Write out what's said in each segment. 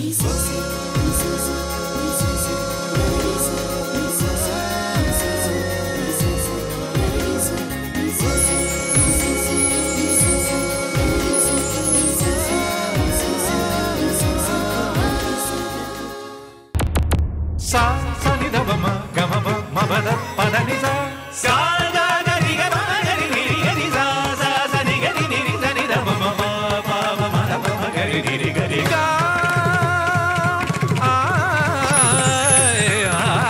సా సని ద మ గ మ ప మ ప ద ప ద ని సా సా ద ద ని గ మ గ రి ని రి గ ని సా సా స ని గ రి ని రి స ని ద మ మ మ ప మ మ ద ప మ గ రి ని రి గ రి గా ఆ ఆ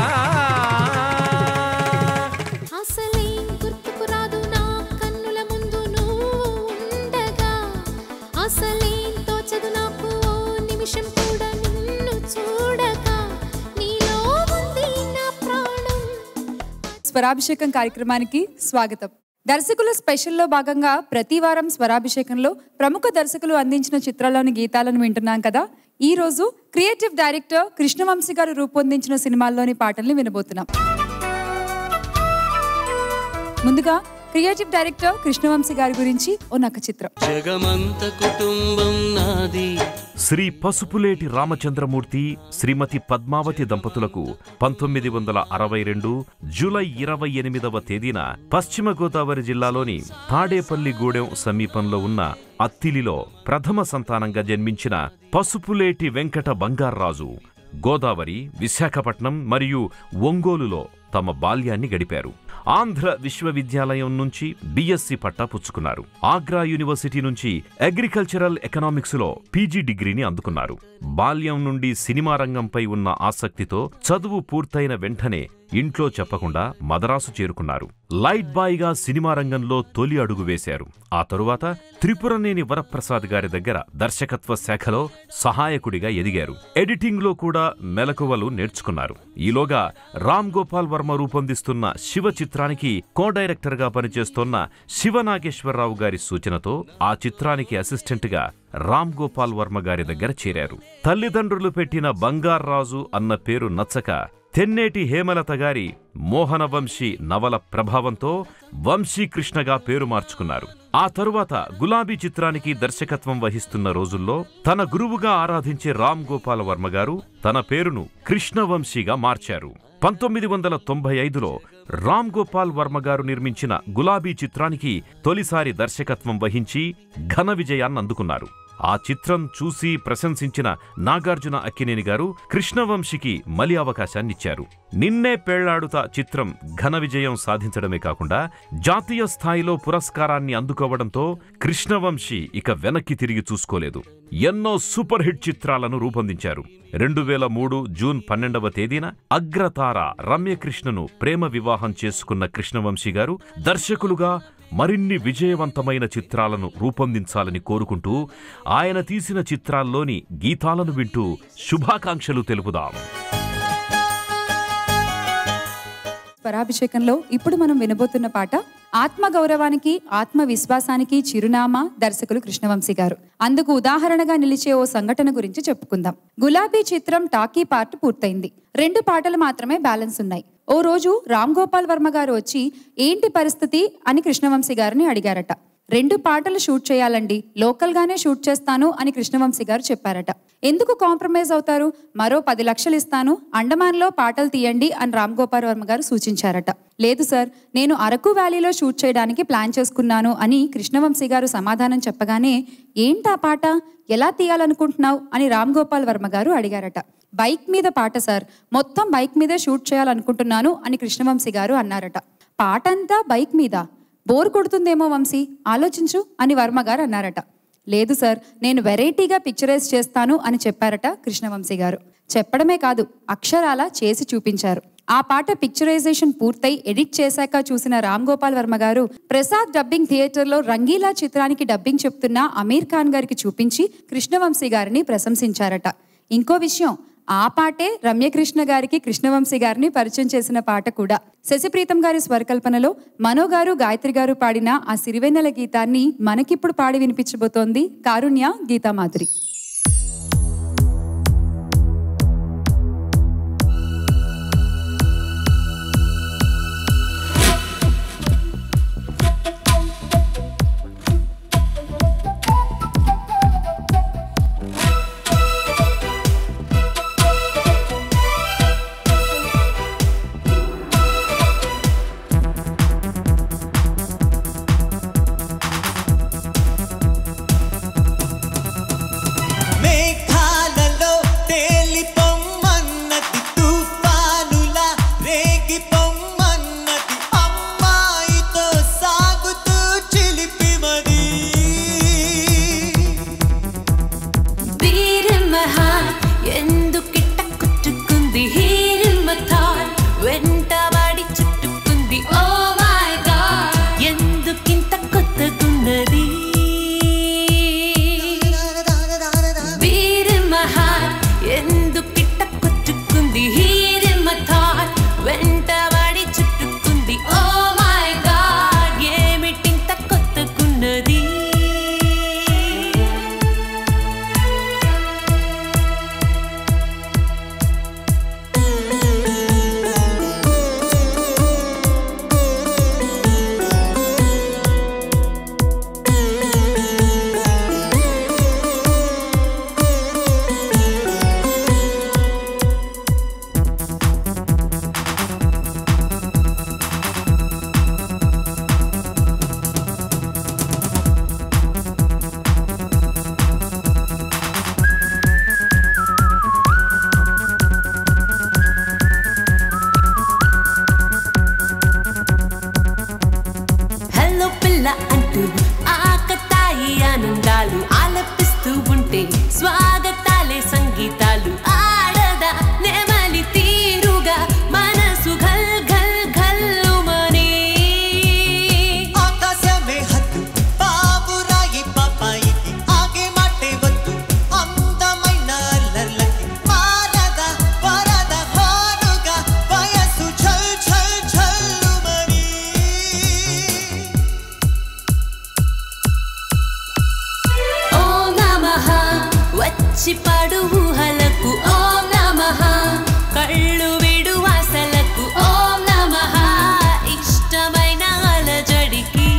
అసలేం గుర్తుకు రాదు నా కన్నుల ముందు నువ్వు ఉండగా అసలేం తోచదు నాకు ఓ నిమిషం కూడా నిన్ను చూడగా నీలో ఉంది నా ప్రాణం స్వరాభిషేకం కార్యక్రమానికి స్వాగతం దర్శకుల స్పెషల్లో భాగంగా ప్రతి వారం స్వరాభిషేకంలో ప్రముఖ దర్శకులు అందించిన చిత్రాల్లోని గీతాలను వింటున్నాం కదా ఈ రోజు క్రియేటివ్ డైరెక్టర్ కృష్ణవంశీ గారు రూపొందించిన సినిమాల్లోని పాటల్ని వినబోతున్నాం ముందుగా క్రియేటివ్ డైరెక్టర్ కృష్ణవంశీ గారి గురించి ఓ నక్క చిత్రం జగమంత కుటుంబం నాది శ్రీ పసుపులేటి రామచంద్రమూర్తి శ్రీమతి పద్మావతి దంపతులకు పంతొమ్మిది వందల అరవై రెండు జూలై ఇరవై ఎనిమిదవ తేదీన పశ్చిమ గోదావరి జిల్లాలోని తాడేపల్లిగూడెం సమీపంలో ఉన్న అత్తిలిలో ప్రథమ సంతానంగా జన్మించిన పసుపులేటి వెంకట బంగార్రాజు గోదావరి విశాఖపట్నం మరియు ఒంగోలులో తమ బాల్యాన్ని గడిపారు ఆంధ్ర విశ్వవిద్యాలయం నుంచి బిఎస్సి పట్టా పుచ్చుకున్నారు ఆగ్రా యూనివర్సిటీ నుంచి అగ్రికల్చరల్ ఎకనామిక్స్లో పీజీ డిగ్రీని అందుకున్నారు బాల్యం నుండి సినిమా రంగంపై ఉన్న ఆసక్తితో చదువు పూర్తయిన వెంటనే ఇంట్లో చెప్పకుండా మదరాసు చేరుకున్నారు లైట్ బాయ్గా సినిమా రంగంలో తొలి అడుగు వేశారు ఆ తరువాత త్రిపురనేని వరప్రసాద్ గారి దగ్గర దర్శకత్వ శాఖలో సహాయకుడిగా ఎదిగారు ఎడిటింగ్లో కూడా మెలకువలు నేర్చుకున్నారు ఈలోగా రామ్ గోపాల్ వర్మ రూపొందిస్తున్న శివ చిత్రానికి కో డైరెక్టర్గా పనిచేస్తోన్న శివనాగేశ్వరరావు గారి సూచనతో ఆ చిత్రానికి అసిస్టెంట్గా రామ్ గోపాల్ వర్మ గారి దగ్గర చేరారు తల్లిదండ్రులు పెట్టిన బంగార్రాజు అన్న పేరు నచ్చక తెన్నేటి హేమలత గారి మోహనవంశీ నవల ప్రభావంతో వంశీకృష్ణగా పేరు మార్చుకున్నారు ఆ తరువాత గులాబీ చిత్రానికి దర్శకత్వం వహిస్తున్న రోజుల్లో తన గురువుగా ఆరాధించే రామ్ గోపాల వర్మ గారు తన పేరును కృష్ణవంశీగా మార్చారు పంతొమ్మిది వందల తొంభై ఐదులో రామ్ గోపాల్ వర్మ గారు నిర్మించిన గులాబీ చిత్రానికి తొలిసారి దర్శకత్వం వహించి ఘన విజయాన్ని అందుకున్నారు ఆ చిత్రం చూసి ప్రశంసించిన నాగార్జున అక్కినేని గారు కృష్ణవంశీకి మలి అవకాశాన్నిచ్చారు నిన్నే పేళ్లాడుతా చిత్రం ఘన విజయం సాధించడమే కాకుండా జాతీయ స్థాయిలో పురస్కారాన్ని అందుకోవడంతో కృష్ణవంశీ ఇక వెనక్కి తిరిగి చూసుకోలేదు ఎన్నో సూపర్ హిట్ చిత్రాలను రూపొందించారు రెండు వేల మూడు జూన్ పన్నెండవ తేదీన అగ్రతార రమ్యకృష్ణను ప్రేమ వివాహం చేసుకున్న కృష్ణవంశీ గారు దర్శకులుగా మరిన్ని విజయవంతమైన చిత్రాలను రూపొందించాలని కోరుకుంటూ ఆయన తీసిన చిత్రాల్లోని గీతాలను వింటూ శుభాకాంక్షలు తెలుపుదాం స్వరాభిషేకంలో ఇప్పుడు మనం వినబోతున్న పాట ఆత్మ గౌరవానికి ఆత్మ విశ్వాసానికి చిరునామా దర్శకులు కృష్ణవంశీ గారు అందుకు ఉదాహరణగా నిలిచే ఓ సంఘటన గురించి చెప్పుకుందాం గులాబీ చిత్రం టాకీ పార్ట్ పూర్తయింది రెండు పాటలు మాత్రమే బ్యాలెన్స్ ఉన్నాయి ఓ రోజు రామ్ గోపాల్ వర్మ గారు వచ్చి ఏంటి పరిస్థితి అని కృష్ణవంశీ గారిని అడిగారట రెండు పాటలు షూట్ చేయాలండి లోకల్ గానే షూట్ చేస్తాను అని కృష్ణవంశీ గారు చెప్పారట ఎందుకు కాంప్రమైజ్ అవుతారు మరో పది లక్షలు ఇస్తాను అండమాన్లో పాటలు తీయండి అని రామ్ గోపాల్ వర్మ గారు సూచించారట లేదు సార్ నేను అరకు వ్యాలీలో షూట్ చేయడానికి ప్లాన్ చేసుకున్నాను అని కృష్ణవంశీ గారు సమాధానం చెప్పగానే ఏంటా పాట ఎలా తీయాలనుకుంటున్నావు అని రామ్ గోపాల్ వర్మ గారు అడిగారట బైక్ మీద పాట సార్ మొత్తం బైక్ మీదే షూట్ చేయాలనుకుంటున్నాను అని కృష్ణవంశీ గారు అన్నారట పాట అంతా బైక్ మీద బోర్ కొడుతుందేమో వంశీ ఆలోచించు అని వర్మ గారు అన్నారట లేదు సార్ నేను వెరైటీగా పిక్చరైజ్ చేస్తాను అని చెప్పారట కృష్ణవంశీ గారు చెప్పడమే కాదు అక్షరాల చేసి చూపించారు ఆ పాట పిక్చరైజేషన్ పూర్తయి ఎడిట్ చేశాక చూసిన రామ్ గోపాల్ వర్మ గారు ప్రసాద్ డబ్బింగ్ థియేటర్లో రంగీలా చిత్రానికి డబ్బింగ్ చెప్తున్న అమీర్ ఖాన్ గారికి చూపించి కృష్ణవంశీ గారిని ప్రశంసించారట ఇంకో విషయం ఆ పాటే రమ్యకృష్ణ గారికి కృష్ణవంశీ గారిని పరిచయం చేసిన పాట కూడా శశిప్రీతం గారి స్వరకల్పనలో మనో గారు గాయత్రి గారు పాడిన ఆ సిరివెన్నెల గీతాన్ని మనకిప్పుడు పాడి వినిపించబోతోంది కారుణ్య గీతామాధురి అంటూ ఆకతాయి ఆనందాలు ఆలపిస్తూ ఉంటే స్వాగతాలే సంగీతాలు ఆడదా నెమలి తీరుగా మనసు ఘల్ ఘల్ ఘల్లుమనే ఆకాశమే హద్దు బాబురాయి పాపాయికి ఆగే మాటే వద్దు అందమైన అల్లర్లకి మారద వరద హోరుగా వయసు ఛల్ ఛల్ ఛల్లుమని ఓం నమః వచ్చి పడు ఊహలకు ఓం నమః కళ్ళు విడు వాసలకు ఓం నమః ఇష్టమైన అలజడికి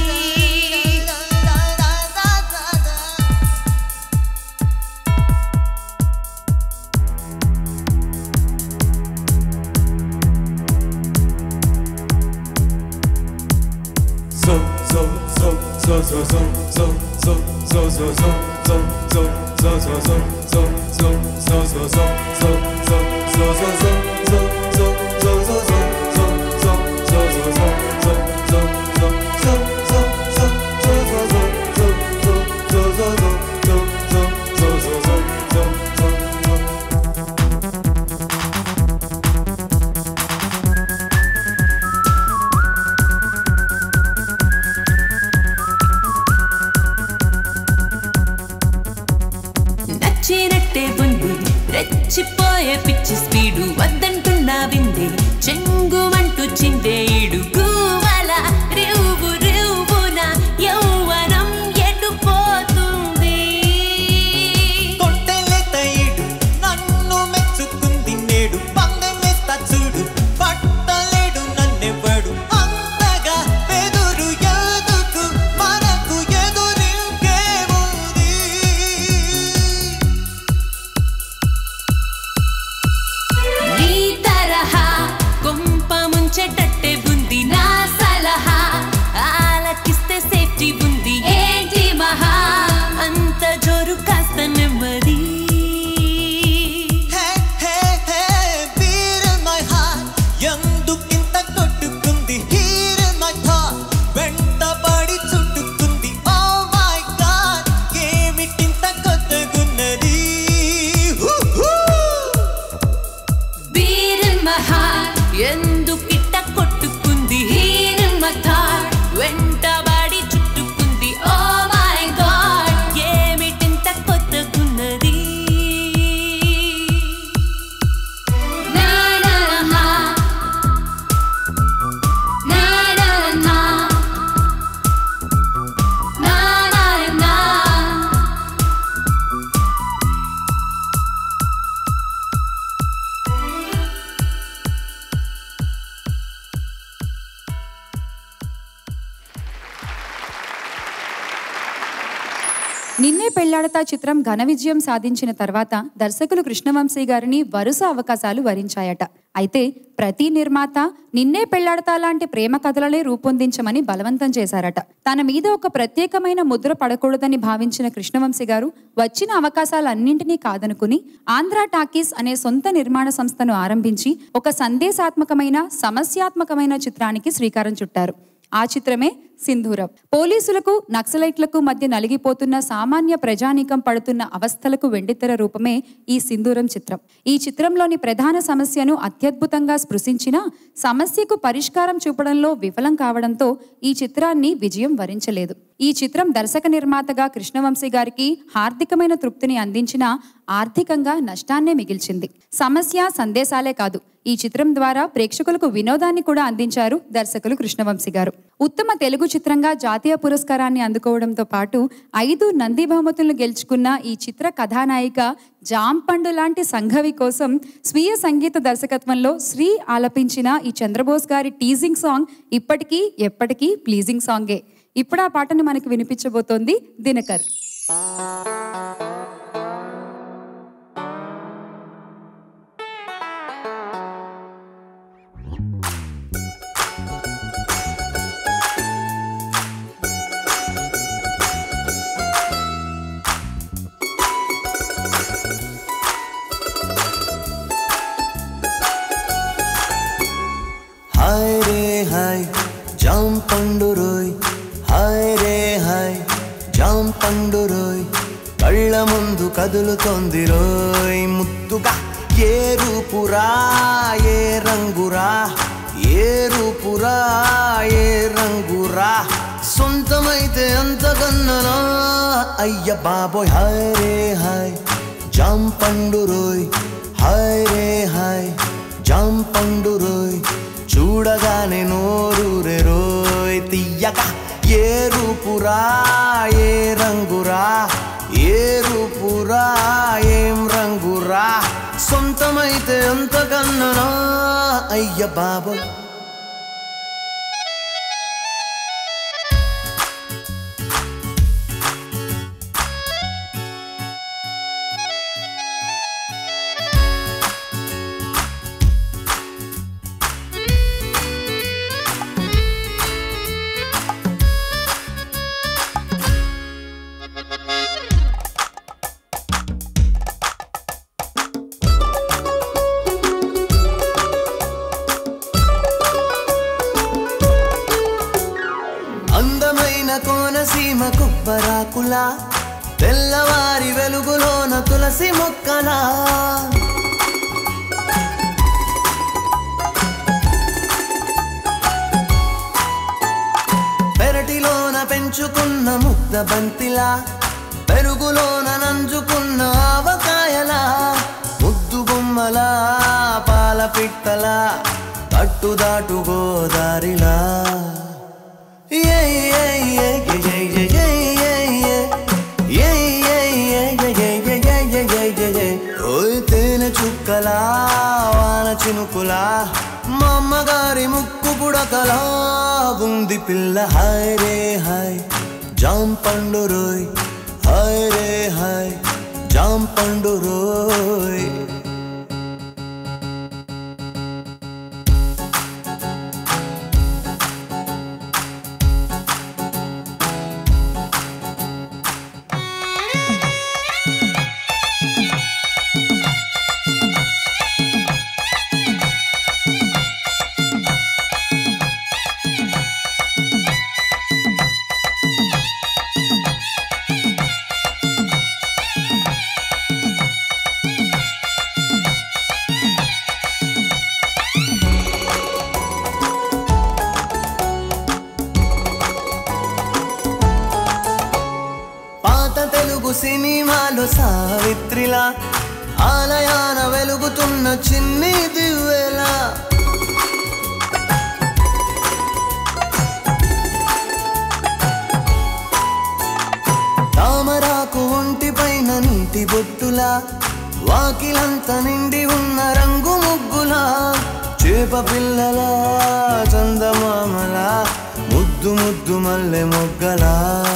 నచ్చినట్టే ఉంది రెచ్చిపోయే పిచ్చి స్పీడు వద్దంటున్నా విందే చెంగుమంటూ చిందే ఇడు గువల రివ్వు రివ్వున యౌవనం ఎటుపోతుంది కొంటెలే తైడు నన్ను మెచ్చుకుంది నేడు పందెమేస్తా చూడు పట్టలేడు నన్నెవ్వడు అంతగా ఎదురు ఎందుకు మనకు ఎదురింకేముంది నీ తరహా కొంప ముంచెటట్టే ఉంది నా సలహా ఆలకిస్తే సేఫ్టీ ఉంది ఏంటి మహా అంత జోరు కాస్త నెమ్మది hey hey hey beer in my heart ఎందుకింత కొట్టుకుంది హీర్ ఇన్ మై థాట్ వెంటబడి చుట్టుకుంది ఓ మై గాడ్ ఏమిటింత కొత్తగున్నది హూ హూ బీరన్ మహా ఎందుకిట్ట కొట్టుకుంది హీరన్ మథా వెంటబడి చుట్టుకుంది ఓ మై గాడ్ ఏమిటింత కొత్తగున్నది నా నా నా నా నా నా నా నా నా నిన్నే పెళ్లాడతా చిత్రం ఘన విజయం సాధించిన తర్వాత దర్శకులు కృష్ణవంశీ గారిని వరుస అవకాశాలు వరించాయట అయితే ప్రతి నిర్మాత నిన్నే పెళ్లాడతా లాంటి ప్రేమ కథలనే రూపొందించమని బలవంతం చేశారట తన మీద ఒక ప్రత్యేకమైన ముద్ర పడకూడదని భావించిన కృష్ణవంశీ గారు వచ్చిన అవకాశాలన్నింటినీ కాదనుకుని ఆంధ్ర టాకీస్ అనే సొంత నిర్మాణ సంస్థను ఆరంభించి ఒక సందేశాత్మకమైన సమస్యాత్మకమైన చిత్రానికి శ్రీకారం చుట్టారు ఆ చిత్రమే సింధూరం పోలీసులకు నక్సలైట్లకు మధ్య నలిగిపోతున్న సామాన్య ప్రజానీకం పడుతున్న అవస్థలకు వెండితెర రూపమే ఈ సింధూరం చిత్రం ఈ చిత్రంలోని ప్రధాన సమస్యను అత్యద్భుతంగా స్పృశించినా సమస్యకు పరిష్కారం చూపడంలో విఫలం కావడంతో ఈ చిత్రాన్ని విజయం వరించలేదు ఈ చిత్రం దర్శక నిర్మాతగా కృష్ణవంశీ గారికి హార్దికమైన తృప్తిని అందించినా ఆర్థికంగా నష్టాన్నే మిగిల్చింది సమస్య సందేశాలే కాదు ఈ చిత్రం ద్వారా ప్రేక్షకులకు వినోదాన్ని కూడా అందించారు దర్శకులు కృష్ణవంశీ గారు ఉత్తమ తెలుగు చిత్రంగా జాతీయ పురస్కారాన్ని అందుకోవడంతో పాటు ఐదు నంది బహుమతులను గెలుచుకున్న ఈ చిత్ర కథానాయిక జాంపండు లాంటి సంఘవి కోసం స్వీయ సంగీత దర్శకత్వంలో శ్రీ ఆలపించిన ఈ చంద్రబోస్ గారి టీజింగ్ సాంగ్ ఇప్పటికీ ఎప్పటికీ ప్లీజింగ్ సాంగే ఇప్పుడు ఆ పాటను మనకి వినిపించబోతోంది దినకర్ హాయ్ రే హాయ్ జాంపండు రోయ్ హాయ్ రే హాయ్ జాం పండు రోయ్ కళ్ళ ముందు కదులుతోంది రోయ్ ముద్దుగా ఏ రూపురా ఏ రంగురా ఏ రూపురా ఏ రంగురా సొంతమైతే అంతకన్ననా అయ్య బాబోయ్ హాయ్ రే హాయ్ జాం పండు రోయ్ హాయ్ రే హాయ్ జాం పండు రోయ్ చూడగానే నోరూరే రోయ్ తీయగా ఏ రూపురా ఏ రంగురా ఏ రూపురా ఏం రంగురా సొంతమైతే అంతకన్నా అయ్య బాబోయ్ అందమైన కోనసీమ కుబ్బరాకులా తెల్లవారి వెలుగులోన తులసి మొక్కలా పెరటిలోన పెంచుకున్న ముద్ద బంతిలా పెరుగులోన నంజుకున్న ఆవకాయలా ముద్దు బొమ్మలా పాల పిట్టలా కట్టుదాటు గోదారిలా ఓయ్ తేనె చుక్కలా వాన చినుకులా మా అమ్మగారి ముక్కు పుడకలా ఉంది పిల్ల హాయ్ రే హాయ్ జాం పండు రోయ్ హాయ్ రే హాయ్ జాం పండు రోయ్ పాత తెలుగు సినిమాలో సావిత్రిలా ఆలయాన వెలుగుతున్న చిన్ని దివ్వెలా తామరాకు ఒంటి పైన నీటి బొట్టులా వాకిలంతా నిండి ఉన్న రంగు ముగ్గులా చేప పిల్లల చందమామల ముద్దు ముద్దు మల్లె మొగ్గలా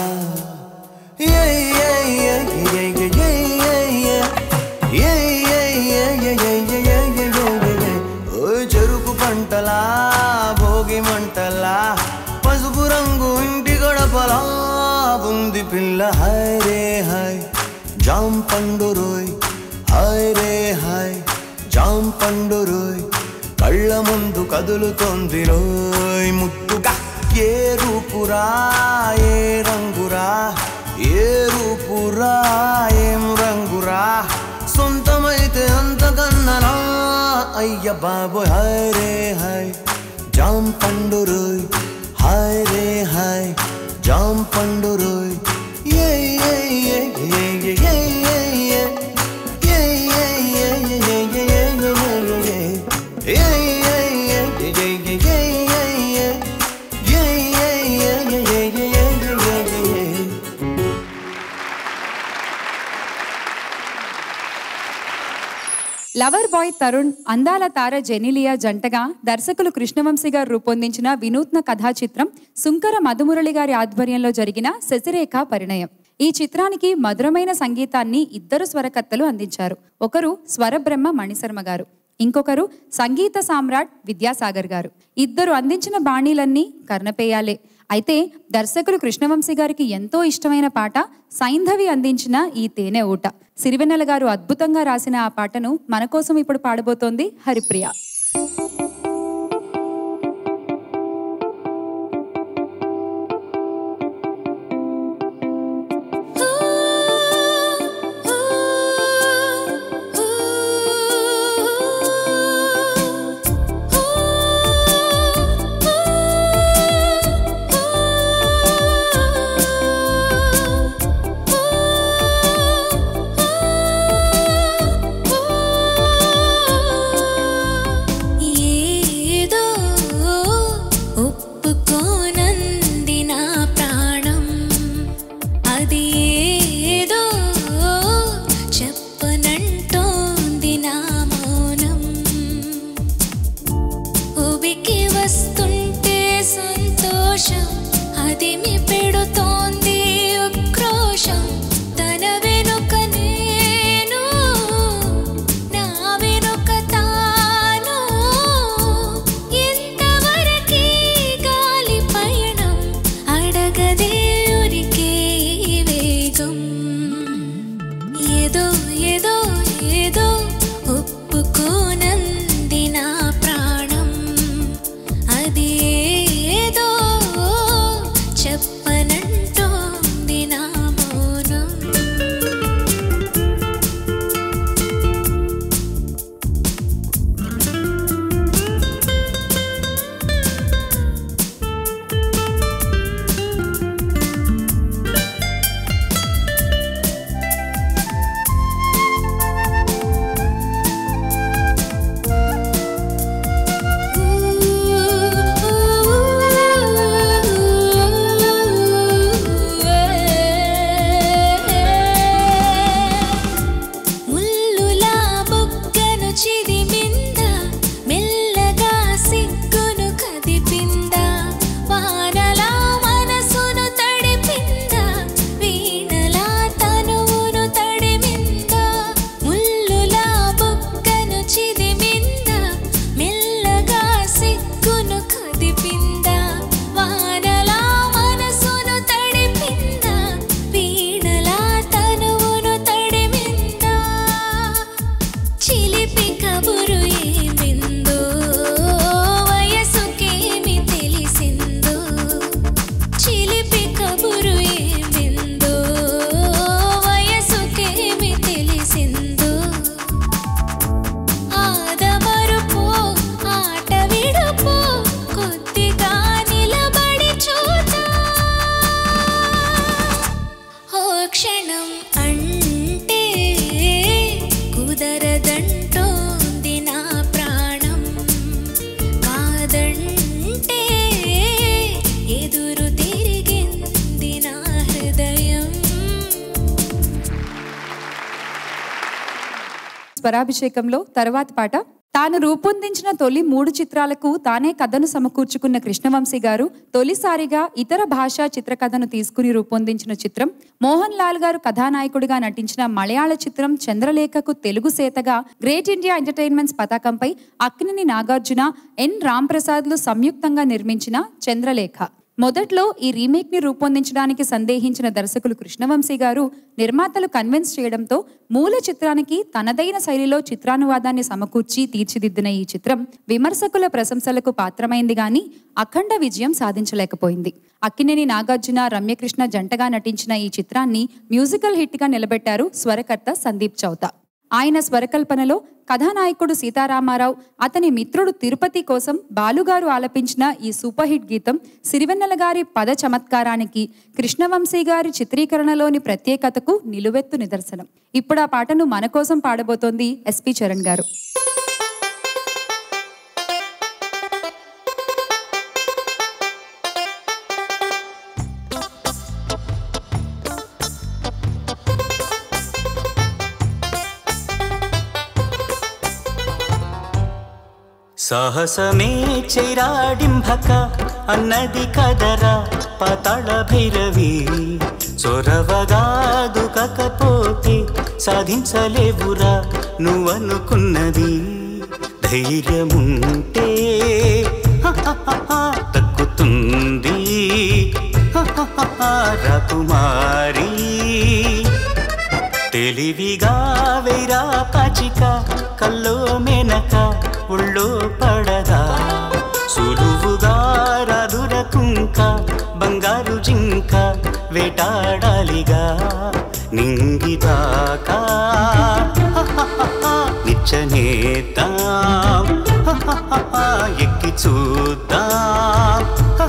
ఓయ్ చెరుకు పంటలా భోగి మంటలా పసుపు రంగు ఇంటి గడపలా ఉంది పిల్ల హాయ్ రే హాయ్ జాం పండు రోయ్ హాయ్ రే హాయ్ జాం పండు రోయ్ కళ్ళ ముందు కదులుతోంది రోయ్ ముద్దుగా ఏ రూపురా ఏ రంగురా ఏ రూపురా ఏం రంగురా సొంతమైతే అంతకన్ననా అయ్య బాబోయ్ హాయ్ రే హాయ్ జాం పండు రోయ్ హాయ్ రే హాయ్ జాం పండు రోయ్ ఏ ఏ ఏ ఏ ఏ ఏ ఏ ఏ లవర్ బాయ్ తరుణ్ అందాల తార జెనిలియా జంటగా దర్శకులు కృష్ణవంశీ గారు రూపొందించిన వినూత్న కథా చిత్రం సుంకర మధుమురళి గారి ఆధ్వర్యంలో జరిగిన శశిరేఖ పరిణయం ఈ చిత్రానికి మధురమైన సంగీతాన్ని ఇద్దరు స్వరకర్తలు అందించారు ఒకరు స్వరబ్రహ్మ మణిశర్మ గారు ఇంకొకరు సంగీత సామ్రాట్ విద్యాసాగర్ గారు ఇద్దరు అందించిన బాణీలన్నీ కర్ణపేయాలే అయితే దర్శకులు కృష్ణవంశీ గారికి ఎంతో ఇష్టమైన పాట సైంధవి అందించిన ఈ తేనె ఊట సిరివెన్నెల గారు అద్భుతంగా రాసిన ఆ పాటను మన కోసం ఇప్పుడు పాడబోతోంది హరిప్రియ స్వరాభిషేకంలో తర్వాతి పాట తాను రూపొందించిన తొలి మూడు చిత్రాలకు తానే కథను సమకూర్చుకున్న కృష్ణవంశీ గారు తొలిసారిగా ఇతర భాషా చిత్రకథను తీసుకుని రూపొందించిన చిత్రం మోహన్ లాల్ గారు కథానాయకుడిగా నటించిన మలయాళ చిత్రం చంద్రలేఖకు తెలుగు సేతగా గ్రేట్ ఇండియా ఎంటర్టైన్మెంట్స్ పతాకంపై అక్కినేని నాగార్జున ఎన్ రాంప్రసాద్లు సంయుక్తంగా నిర్మించిన చంద్రలేఖ మొదట్లో ఈ రీమేక్ ని రూపొందించడానికి సందేహించిన దర్శకులు కృష్ణవంశీ గారు నిర్మాతలు కన్విన్స్ చేయడంతో మూల చిత్రానికి తనదైన శైలిలో చిత్రానువాదాన్ని సమకూర్చి తీర్చిదిద్దిన ఈ చిత్రం విమర్శకుల ప్రశంసలకు పాత్రమైంది గాని అఖండ విజయం సాధించలేకపోయింది అక్కినేని నాగార్జున రమ్యకృష్ణ జంటగా నటించిన ఈ చిత్రాన్ని మ్యూజికల్ హిట్ గా నిలబెట్టారు స్వరకర్త సందీప్ చౌతా ఆయన స్వరకల్పనలో కథానాయకుడు సీతారామారావు అతని మిత్రుడు తిరుపతి కోసం బాలుగారు ఆలపించిన ఈ సూపర్ హిట్ గీతం సిరివెన్నెల గారి పద చమత్కారానికి కృష్ణవంశీ గారి చిత్రీకరణలోని ప్రత్యేకతకు నిలువెత్తు నిదర్శనం ఇప్పుడు ఆ పాటను మన కోసం పాడబోతోంది ఎస్పి చరణ్ గారు సాహసమే చైరాడింభక అన్నది కదరా పాతాళ భైరవి చొరవగా దుకకపోతే సాధించలేవురా నువ్వనుకున్నది ధైర్యముంటే హహహహ దక్కుతుంది హహహహ రాకుమారి తెలివిగా వేరా పచిక కల్లో మెనక ఉళ్ళో పడదా సులువుగా రాదుర కుంక బంగారు జింక వేటాడాలిగా నింగిదాకా నిచ్చనేద్దాం ఎక్కి చూద్దాం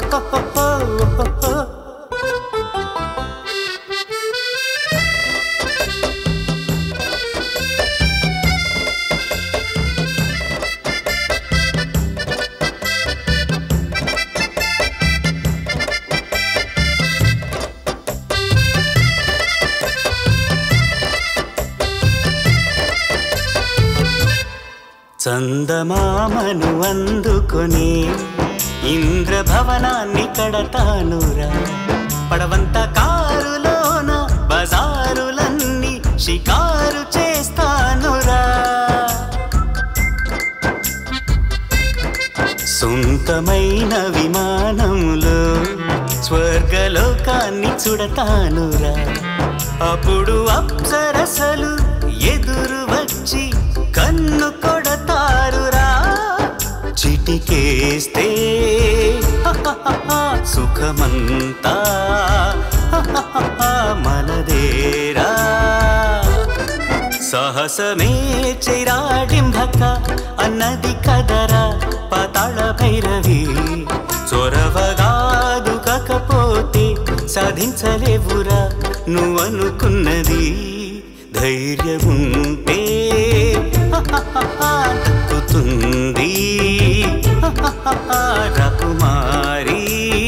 చందమామను అందుకొని ఇంద్రభవనాన్ని కడతానురా పడవంత కారులోన బజారులన్నీ షికారు చేస్తానురా సొంతమైన విమానంలో స్వర్గలోకాన్ని చుడతానురా అప్పుడు అప్సరసలు ఎదురు వచ్చి కన్ను కొడతారురా చిటికేస్తే సుఖమంతా మనదేరా సాహసమే చిరాడింభక అన్నది కదరా పాతాళ భైరవి చొరవగా దుకకపోతే సాధించలేవురా నువ్వనుకున్నది ధైర్యముంటే దక్కుతుంది రాకుమారి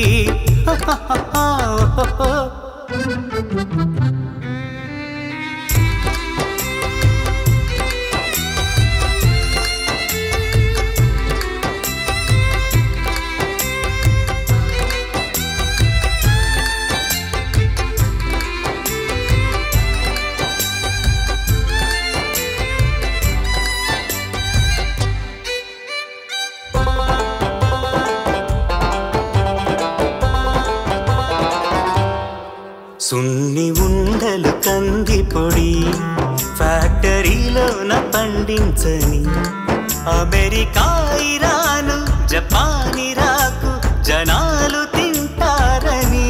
సున్ని ఉండలు కంది పొడి ఫ్యాక్టరీలోన పండించని అమెరికా ఇరాను జపాన్ ఇరాకు జనాలు తింటారని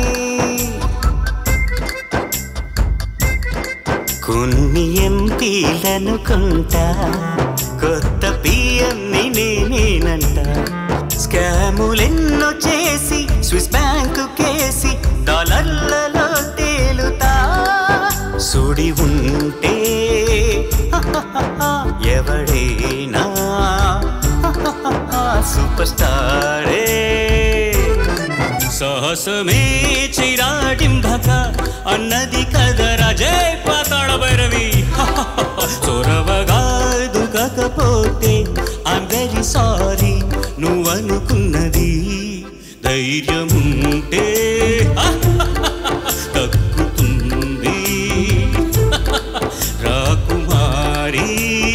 కొన్ని ఎంపీలనుకుంటా కొత్త పిఎంని నేనేనంట స్కాములెన్నో చేసి స్విస్ బ్యాంకు కేసి డాలర్లలో తేలుతా సుడి ఉంటే ఎవడైనా సూపర్ స్టారే సాహసమే చిరాడింభక అన్నది కదరా జై పాతాళ భైరవి చొరవగా అనుకున్నది ధైర్యముంటే దక్కుతుంది రాకుమారి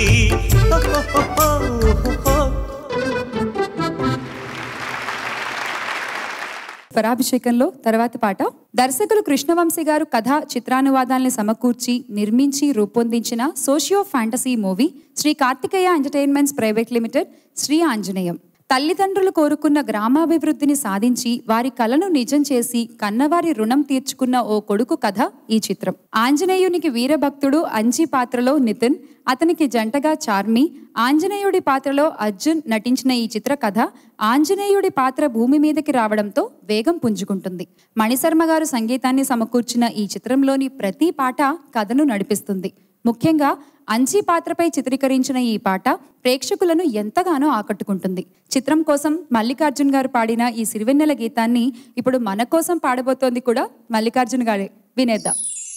స్వరాభిషేకంలో తర్వాత పాట దర్శకులు కృష్ణవంశీ గారు కథ చిత్రానువాదాల్ని సమకూర్చి నిర్మించి రూపొందించిన socio fantasy movie Shri Karthikeya entertainments private limited Shri Anjaneyam తల్లిదండ్రులు కోరుకున్న గ్రామాభివృద్ధిని సాధించి వారి కలను నిజం చేసి కన్నవారి రుణం తీర్చుకున్న ఓ కొడుకు కథ ఈ చిత్రం ఆంజనేయునికి వీరభక్తుడు అంజీ పాత్రలో నితిన్ అతనికి జంటగా చార్మి ఆంజనేయుడి పాత్రలో అర్జున్ నటించిన ఈ చిత్ర కథ ఆంజనేయుడి పాత్ర భూమి మీదకి రావడంతో వేగం పుంజుకుంటుంది మణిశర్మ గారు సంగీతాన్ని సమకూర్చిన ఈ చిత్రంలోని ప్రతి పాట కథను నడిపిస్తుంది ముఖ్యంగా అంజీ పాత్రపై చిత్రీకరించిన ఈ పాట ప్రేక్షకులను ఎంతగానో ఆకట్టుకుంటుంది చిత్రం కోసం మల్లికార్జున్ గారు పాడిన ఈ సిరివెన్నెల గీతాన్ని ఇప్పుడు మన కోసం పాడబోతోంది కూడా మల్లికార్జున్ గారే వినేద్దాం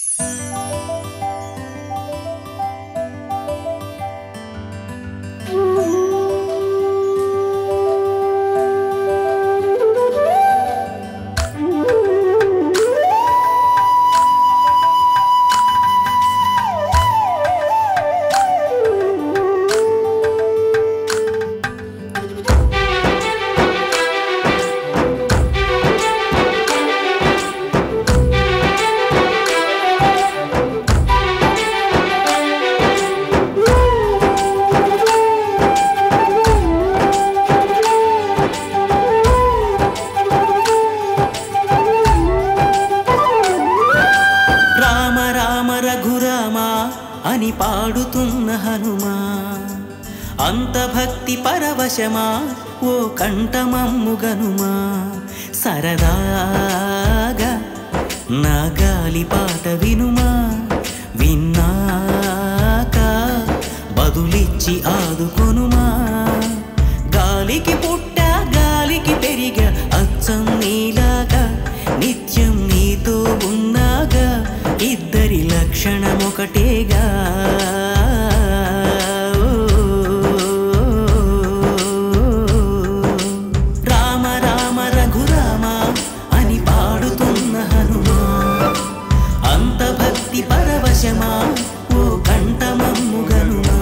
రామ రామ రఘురామ అని పాడుతున్న హనుమా అంత భక్తి పరవశమా ఓ కంఠమమ్ముగనుమా సరదాగా నా గాలి పాట వినుమా విన్నాక బదులిచ్చి ఆదుకొనుమా గాలికి పుట్ట గాలికి పెరిగా అచ్చం నీలాగా నిత్యం నీతో ఉన్నాగా ఇద్దరి లక్షణం ఒకటేగా రామ రామ రఘురామ అని పాడుతున్న హనుమా అంత భక్తి పరవశమా ఓ కంఠమమ్ముగనుమా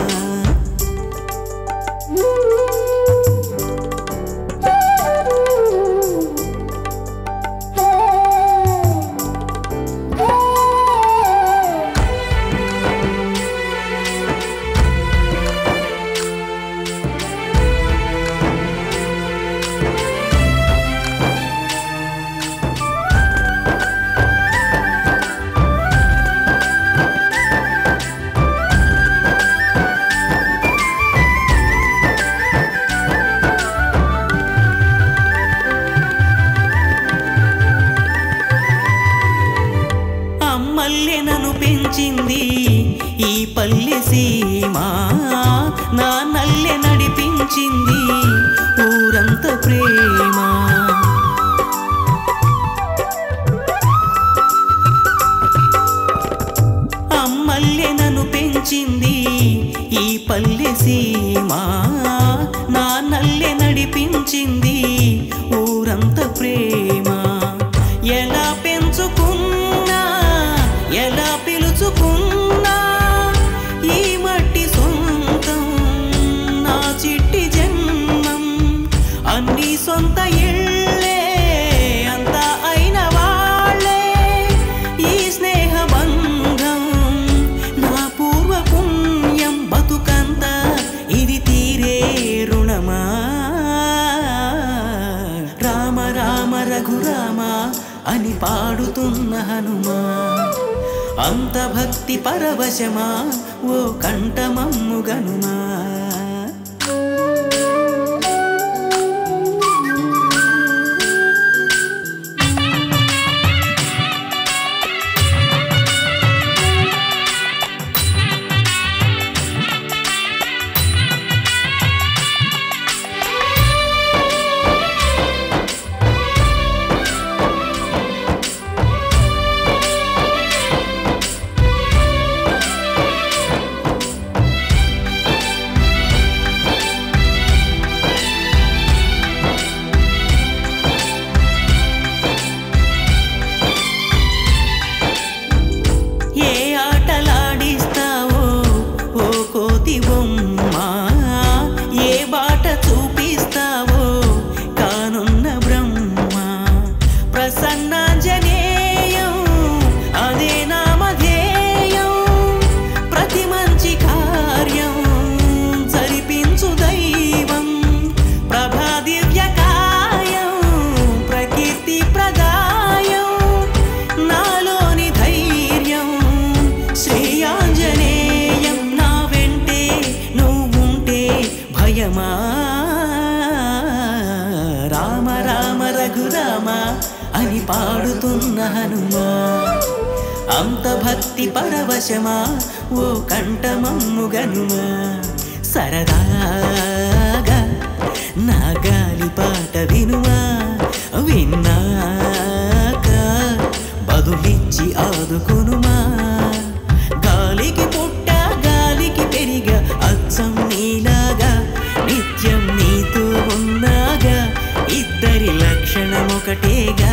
అమ్మల్లే నన్ను పెంచింది ఈ పల్లె సీమ నా నల్లె నడిపించింది ఊరంత ప్రేమ అమ్మల్లే నన్ను పెంచింది ఈ పల్లె సీమ నా నల్లె నడిపించింది ఊరంత ప్రేమ ఎలా పెంచుకున్నా ఎలా పిలుచుకున్నా ఈ మట్టి సొంతం నా చిట్టి జన్మం అన్ని సొంత ఇళ్ళే అంతా అయిన వాళ్ళే ఈ స్నేహ బంధం నా పూర్వ పుణ్యం బతుకంత ఇది తీరే రుణమా రామ రామ రఘురామ అని పాడుతున్న హనుమా అంత భక్తి పరవశమా ఓ కంఠమమ్ముగనుమా పాడుతున్న హనుమా అంత భక్తి పరవశమా ఓ కంఠమమ్ముగనుమా సరదాగా నా గాలి పాట వినుమా విన్నాక బదులిచ్చి ఆదుకునుమా గాలికి పుట్ట గాలికి పెరిగ అచ్చం నీలాగా నిత్యం నీతో ఉన్నాగా ఇద్దరి లక్షణం ఒకటేగా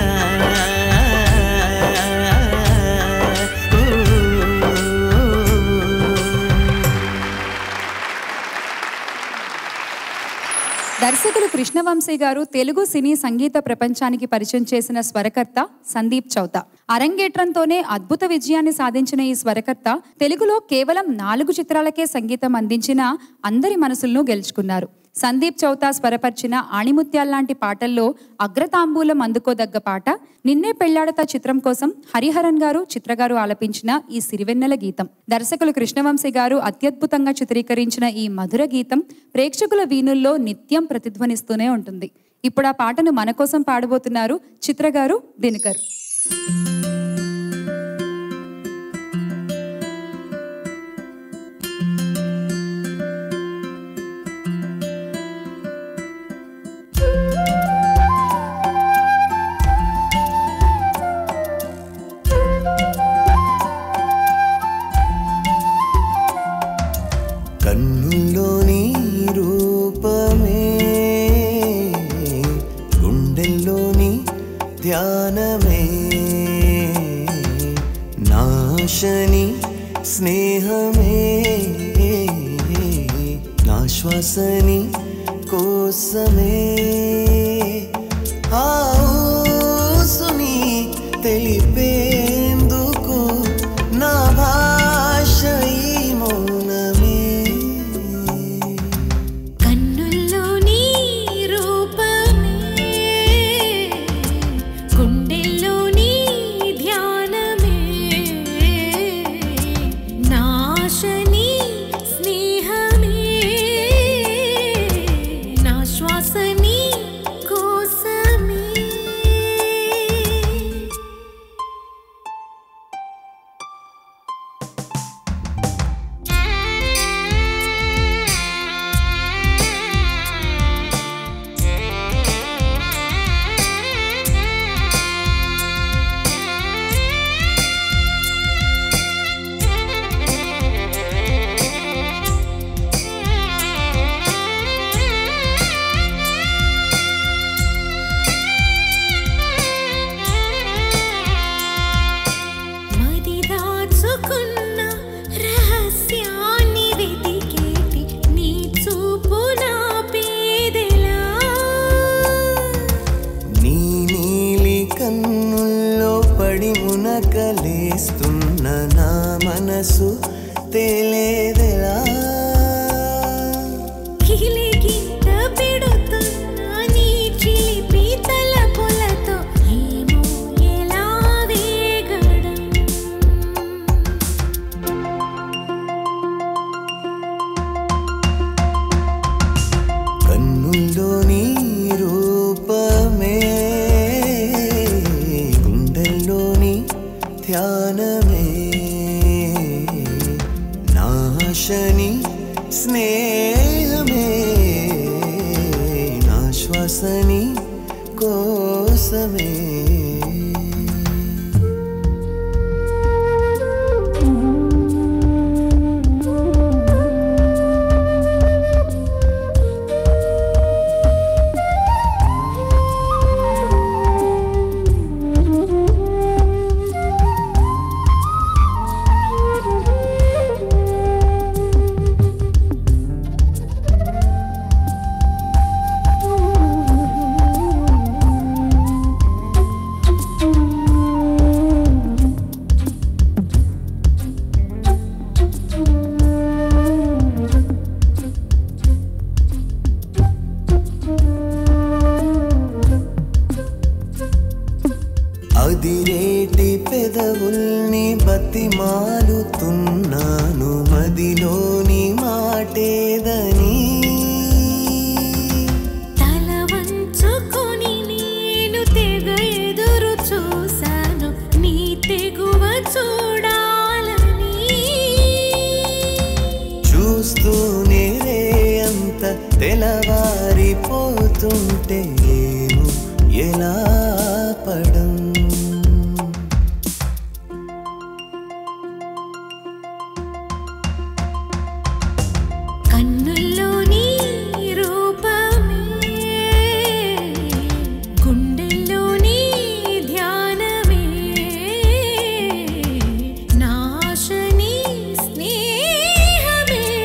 దర్శకులు కృష్ణవంశీ గారు తెలుగు సినీ సంగీత ప్రపంచానికి పరిచయం చేసిన స్వరకర్త సందీప్ చౌత అరంగేట్రంతోనే అద్భుత విజయాన్ని సాధించిన ఈ స్వరకర్త తెలుగులో కేవలం నాలుగు చిత్రాలకే సంగీతం అందించిన అందరి మనసులను గెలుచుకున్నారు సందీప్ చౌత స్వరపరిచిన ఆణిముత్యాల్లాంటి పాటల్లో అగ్రతాంబూలం అందుకోదగ్గ పాట నిన్నే పెళ్లాడతా చిత్రం కోసం హరిహరన్ గారు చిత్రగారు ఆలపించిన ఈ సిరివెన్నెల గీతం దర్శకులు కృష్ణవంశీ గారు అత్యద్భుతంగా చిత్రీకరించిన ఈ మధుర గీతం ప్రేక్షకుల వీణుల్లో నిత్యం ప్రతిధ్వనిస్తూనే ఉంటుంది ఇప్పుడు ఆ పాటను మన కోసం పాడబోతున్నారు చిత్రగారు దినకర్ కన్నుల్లోని రూపమే గుండెల్లోని ధ్యానమే నాశని స్నేహమే నా శ్వాసని కోసమే ఆ ఊసుని తెలిపేందుకు నా భాష ఈ మౌనమే కన్నుల్లో నీ రూపమే గుండెల్లో నీ ధ్యానమే నాశని స్నేహమే నా శ్వాసని కోసమే మది దాచుకున్న రహస్యాన్ని వెతికేటి నీ చూపు నా పేదెలా నీ నీలి కన్నుల్లో పడి మునకలేస్తున్న నా మనసు తేలేదెలా కిలికింత పెడుతున్న నీ చిలిపి తలపులతో ఏమో ఎలా వేగడం కన్నుల్లోని రూపమే గుండెల్లోని ధ్యానమే నాశని స్నేహమే నా శ్వాసని కోసమే అదిరేటి పెదవుల్ని బతిమాలుతున్నాను మదిలోని మాటేదని తల వంచుకొని నేను తెగ ఎదురు చూ తెల్లవారిపోతుంటే ఏమో ఎలా పడం కన్నుల్లోని రూపమే గుండెల్లోని ధ్యానమే నాశని స్నేహమే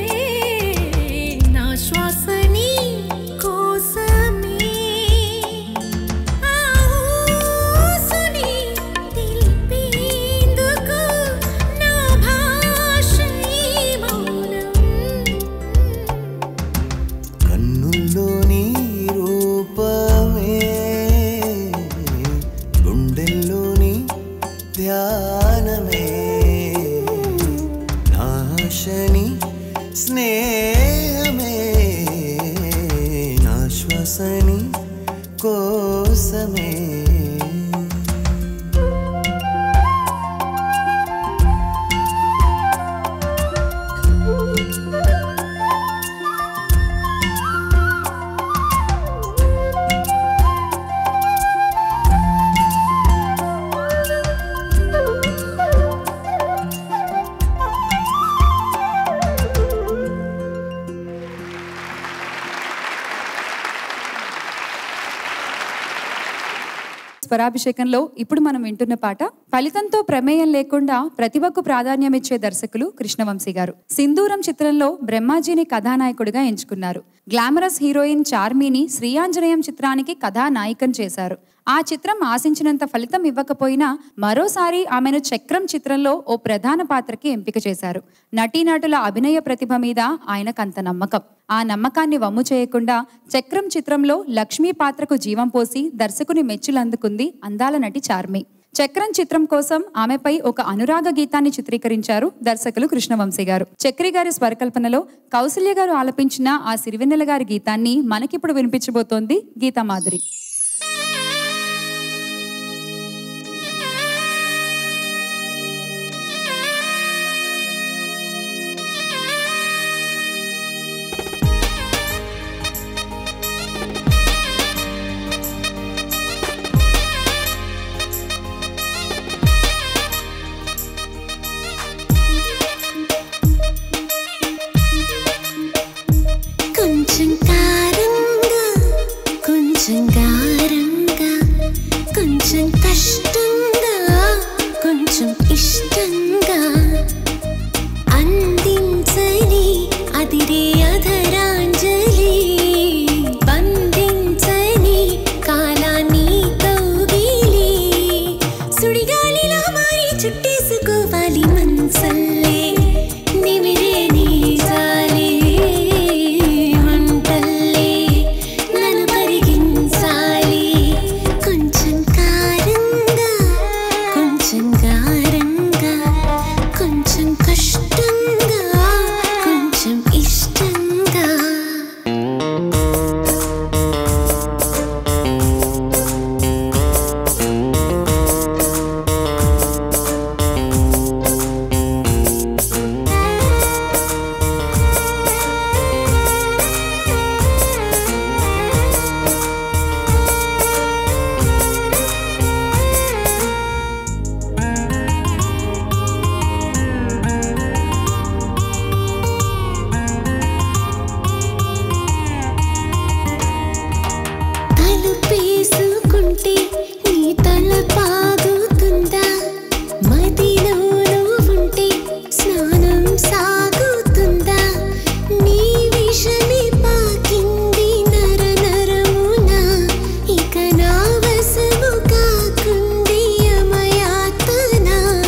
నా శ్వాసని కోసమే ఆ ఊసుని తెలిపేందుకు నా భాష ఈ మౌనం కన్నుల్లోని రూపమే గుండెల్లోని ధ్యానమే నాశని స్నేహమే నా శ్వాసని కోసమే స్వరాభిషేకంలో ఇప్పుడు మనం వింటున్న పాట ఫలితంతో ప్రమేయం లేకుండా ప్రతిభకు ప్రాధాన్యమిచ్చే దర్శకులు కృష్ణవంశీ గారు సింధూరం చిత్రంలో బ్రహ్మాజీని కథానాయకుడిగా ఎంచుకున్నారు గ్లామరస్ హీరోయిన్ చార్మీని శ్రీయాంజనేయం చిత్రానికి కథానాయికం చేశారు ఆ చిత్రం ఆశించినంత ఫలితం ఇవ్వకపోయినా మరోసారి ఆమెను చక్రం చిత్రంలో ఓ ప్రధాన పాత్రకి ఎంపిక చేశారు నటీనటుల అభినయ ప్రతిభ మీద ఆయనకంత నమ్మకం ఆ నమ్మకాన్ని వమ్ము చేయకుండా చక్రం చిత్రంలో లక్ష్మీ పాత్రకు జీవం పోసి దర్శకుని మెచ్చులందుకుంది అందాల నటి చార్మి చక్రం చిత్రం కోసం ఆమెపై ఒక అనురాగ గీతాన్ని చిత్రీకరించారు దర్శకులు కృష్ణవంశీ గారు చక్రి గారి స్వరకల్పనలో కౌసల్య గారు ఆలపించిన ఆ సిరివెన్నెల గారి గీతాన్ని మనకిప్పుడు వినిపించబోతోంది గీతా మాధురి కొంచెం కారంగా కొంచెం గారంగా కొంచెం కష్టంగా కొంచెం ఇష్టంగా అందించని అదిరే అధరాంజలి బంధించని కాలాన్ని కౌగిలి సుడిగాలిలా మారి చుట్టేసుకోవాలి మనసల్లే నిమిరే నీ జాలే వంటల్లే నన్ను కరిగించాలి కొంచెం కారంగా కొంచెం గారంగా కొంచెం కష్టంగా కొంచెం ఇష్టంగా తలుపేసుకుంటే నీ తల పాగుతుందా మదిలో నువ్వుంటే స్నానం సాగుతుందా నీ విషమే పాకింది నర నరమున ఇక నా వశము కాకుంది అమయాతన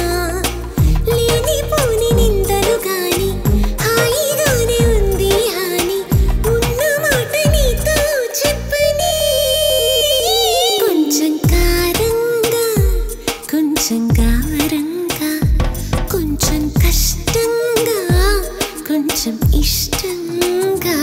లేనిపోని నిందలు గాని హాయిగానే ఉంది హాని ఉన్న మాట నీతో చెప్పని కొంచెం కారంగా కొంచెం గారంగా కొంచెం కష్టంగా కొంచెం ఇష్టంగా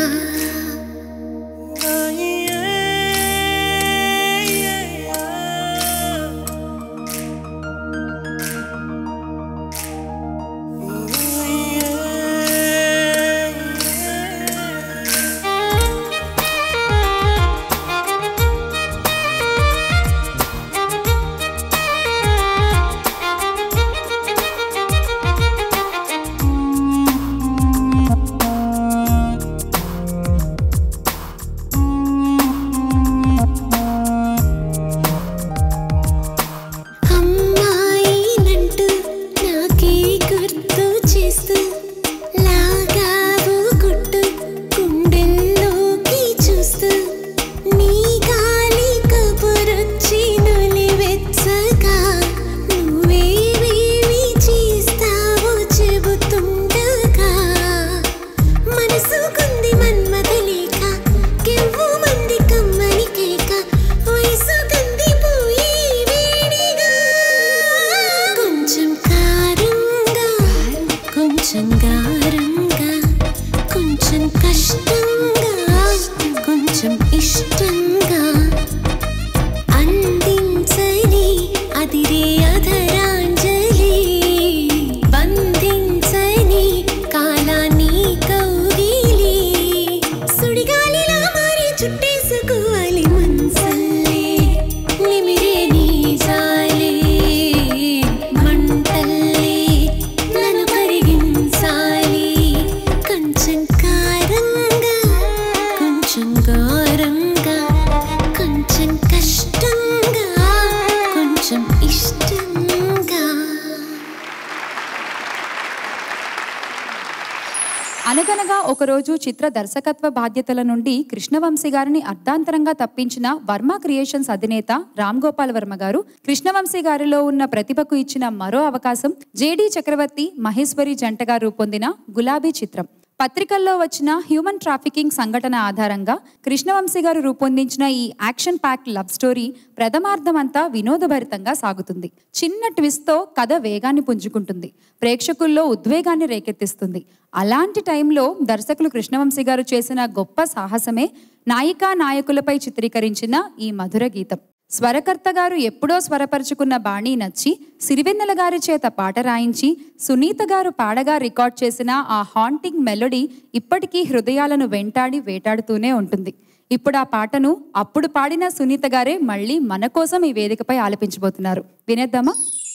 అనగనగా ఒకరోజు చిత్ర దర్శకత్వ బాధ్యతల నుండి కృష్ణవంశీ గారిని అర్ధాంతరంగా తప్పించిన వర్మ క్రియేషన్స్ అధినేత రామ్ గోపాల్ వర్మ గారు కృష్ణవంశీ గారిలో ఉన్న ప్రతిభకు ఇచ్చిన మరో అవకాశం జేడి చక్రవర్తి మహేశ్వరి జంటగా రూపొందిన గులాబీ చిత్రం పత్రికల్లో వచ్చిన హ్యూమన్ ట్రాఫికింగ్ సంఘటన ఆధారంగా కృష్ణవంశీ గారు రూపొందించిన ఈ యాక్షన్ ప్యాక్ లవ్ స్టోరీ ప్రథమార్థమంతా వినోదభరితంగా సాగుతుంది చిన్న ట్విస్ట్తో కథ వేగాన్ని పుంజుకుంటుంది ప్రేక్షకుల్లో ఉద్వేగాన్ని రేకెత్తిస్తుంది అలాంటి టైంలో దర్శకులు కృష్ణవంశీ గారు చేసిన గొప్ప సాహసమే నాయికా నాయకులపై చిత్రీకరించిన ఈ మధుర గీతం స్వరకర్త గారు ఎప్పుడో స్వరపరుచుకున్న బాణీ నచ్చి సిరివెన్నెల గారి చేత పాట రాయించి సునీత గారు పాడగా రికార్డ్ చేసిన ఆ హాంటింగ్ మెలోడీ ఇప్పటికీ హృదయాలను వెంటాడి వేటాడుతూనే ఉంటుంది ఇప్పుడు ఆ పాటను అప్పుడు పాడిన సునీత గారే మళ్ళీ మన కోసం ఈ వేదికపై ఆలపించబోతున్నారు వినేద్దామా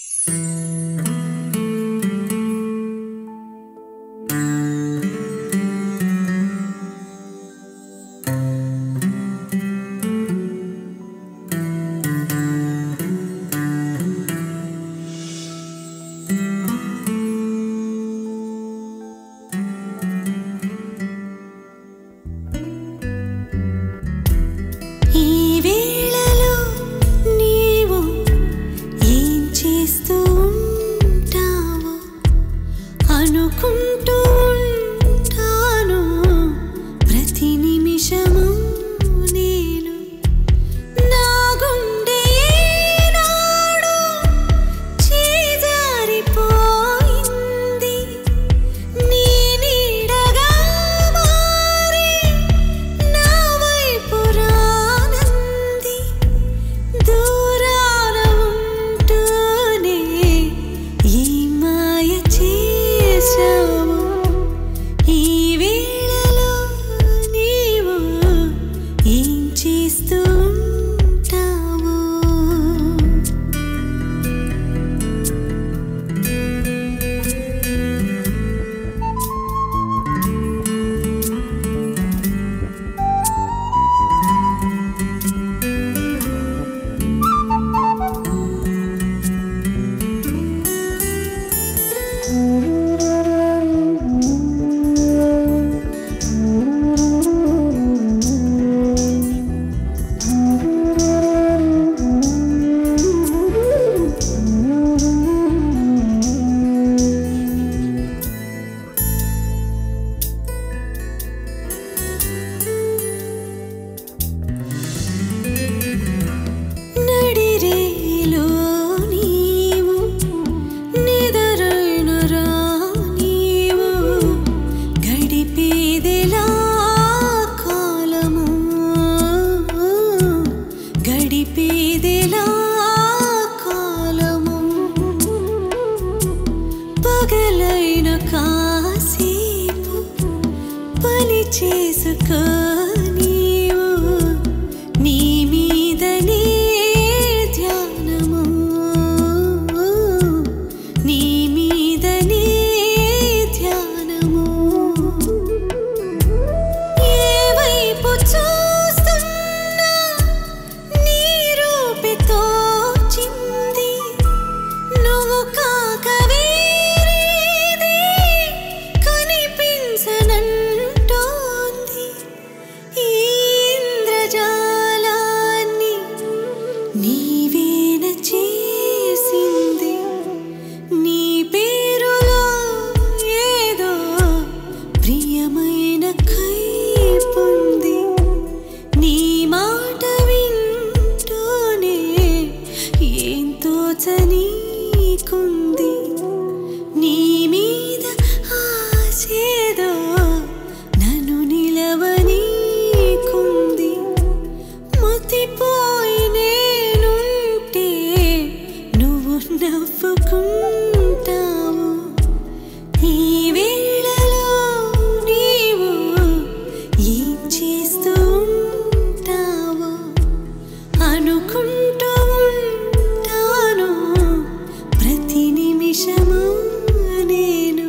ఈ వేళలో నీవు ఏం చేస్తూ ఉంటావో అనుకుంటూ ఉంటాను ప్రతి నిమిషము నేను నా గుండె ఏనాడో చేజారిపోయింది నీ నీడగా మారి నా వైపు రానంది దూరాన ఉంటూనే ఈ మాయ చేశావు ఈ వేళలో నీవు ఏం చేస్తూ ఉంటావు నడిరేలో నీవు నిదరైన రా నీవు గడిపేదెలా కాలము గడిపేదెలా కాలము పగలైన కాసేపు పని చేసుకో నీవు నీ మీదనే ధ్యానము నీ మీదనే ధ్యానము ఏ వైపు చూస్తున్నా నీ రూపితో చింది నువ్వు కాక వేరేది కనిపించనంటోంది ఈ ఇంద్రజాలాన్ని నీవేన చేసింది నీ పేరులో ఏదో ప్రియమైన కైపుంది నీ మాట వింటూనే ఏం తోచనీకుంది నీ మీద ఆశేదో నన్ను నిలవనీకుంది మతిపోయి నేనుంటే నువ్వు నవ్వుకుంటావు ఈ వేళలో నీవు ఏం చేస్తూ ఉంటావో అనుకుంటూ ఉంటాను ప్రతి నిమిషము నేను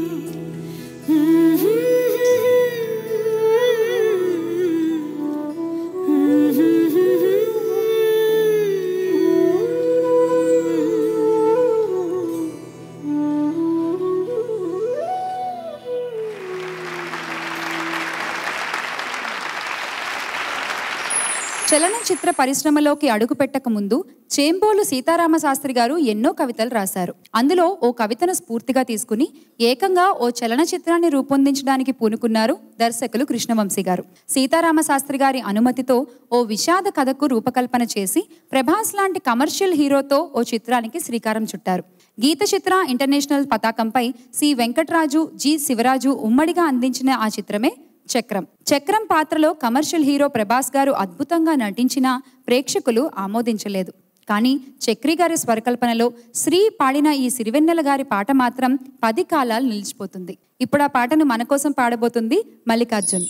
చలనచిత్ర పరిశ్రమలోకి అడుగుపెట్టక ముందు చేంబోలు సీతారామ శాస్త్రి గారు ఎన్నో కవితలు రాశారు అందులో ఓ కవితను స్ఫూర్తిగా తీసుకుని ఏకంగా ఓ చలనచిత్రాన్ని రూపొందించడానికి పూనుకున్నారు దర్శకులు కృష్ణవంశీ గారు సీతారామ శాస్త్రి గారి అనుమతితో ఓ విషాద కథకు రూపకల్పన చేసి ప్రభాస్ లాంటి కమర్షియల్ హీరోతో ఓ చిత్రానికి శ్రీకారం చుట్టారు గీత చిత్ర ఇంటర్నేషనల్ పతాకంపై సి వెంకట్రాజు జి శివరాజు ఉమ్మడిగా అందించిన ఆ చిత్రమే చక్రం చక్రం పాత్రలో కమర్షియల్ హీరో ప్రభాస్ గారు అద్భుతంగా నటించినా ప్రేక్షకులు ఆమోదించలేదు కానీ చక్రి గారి స్వరకల్పనలో శ్రీ పాడిన ఈ సిరివెన్నెల గారి పాట మాత్రం పది కాలాలు నిలిచిపోతుంది ఇప్పుడు ఆ పాటను మన కోసం పాడబోతుంది మల్లికార్జున్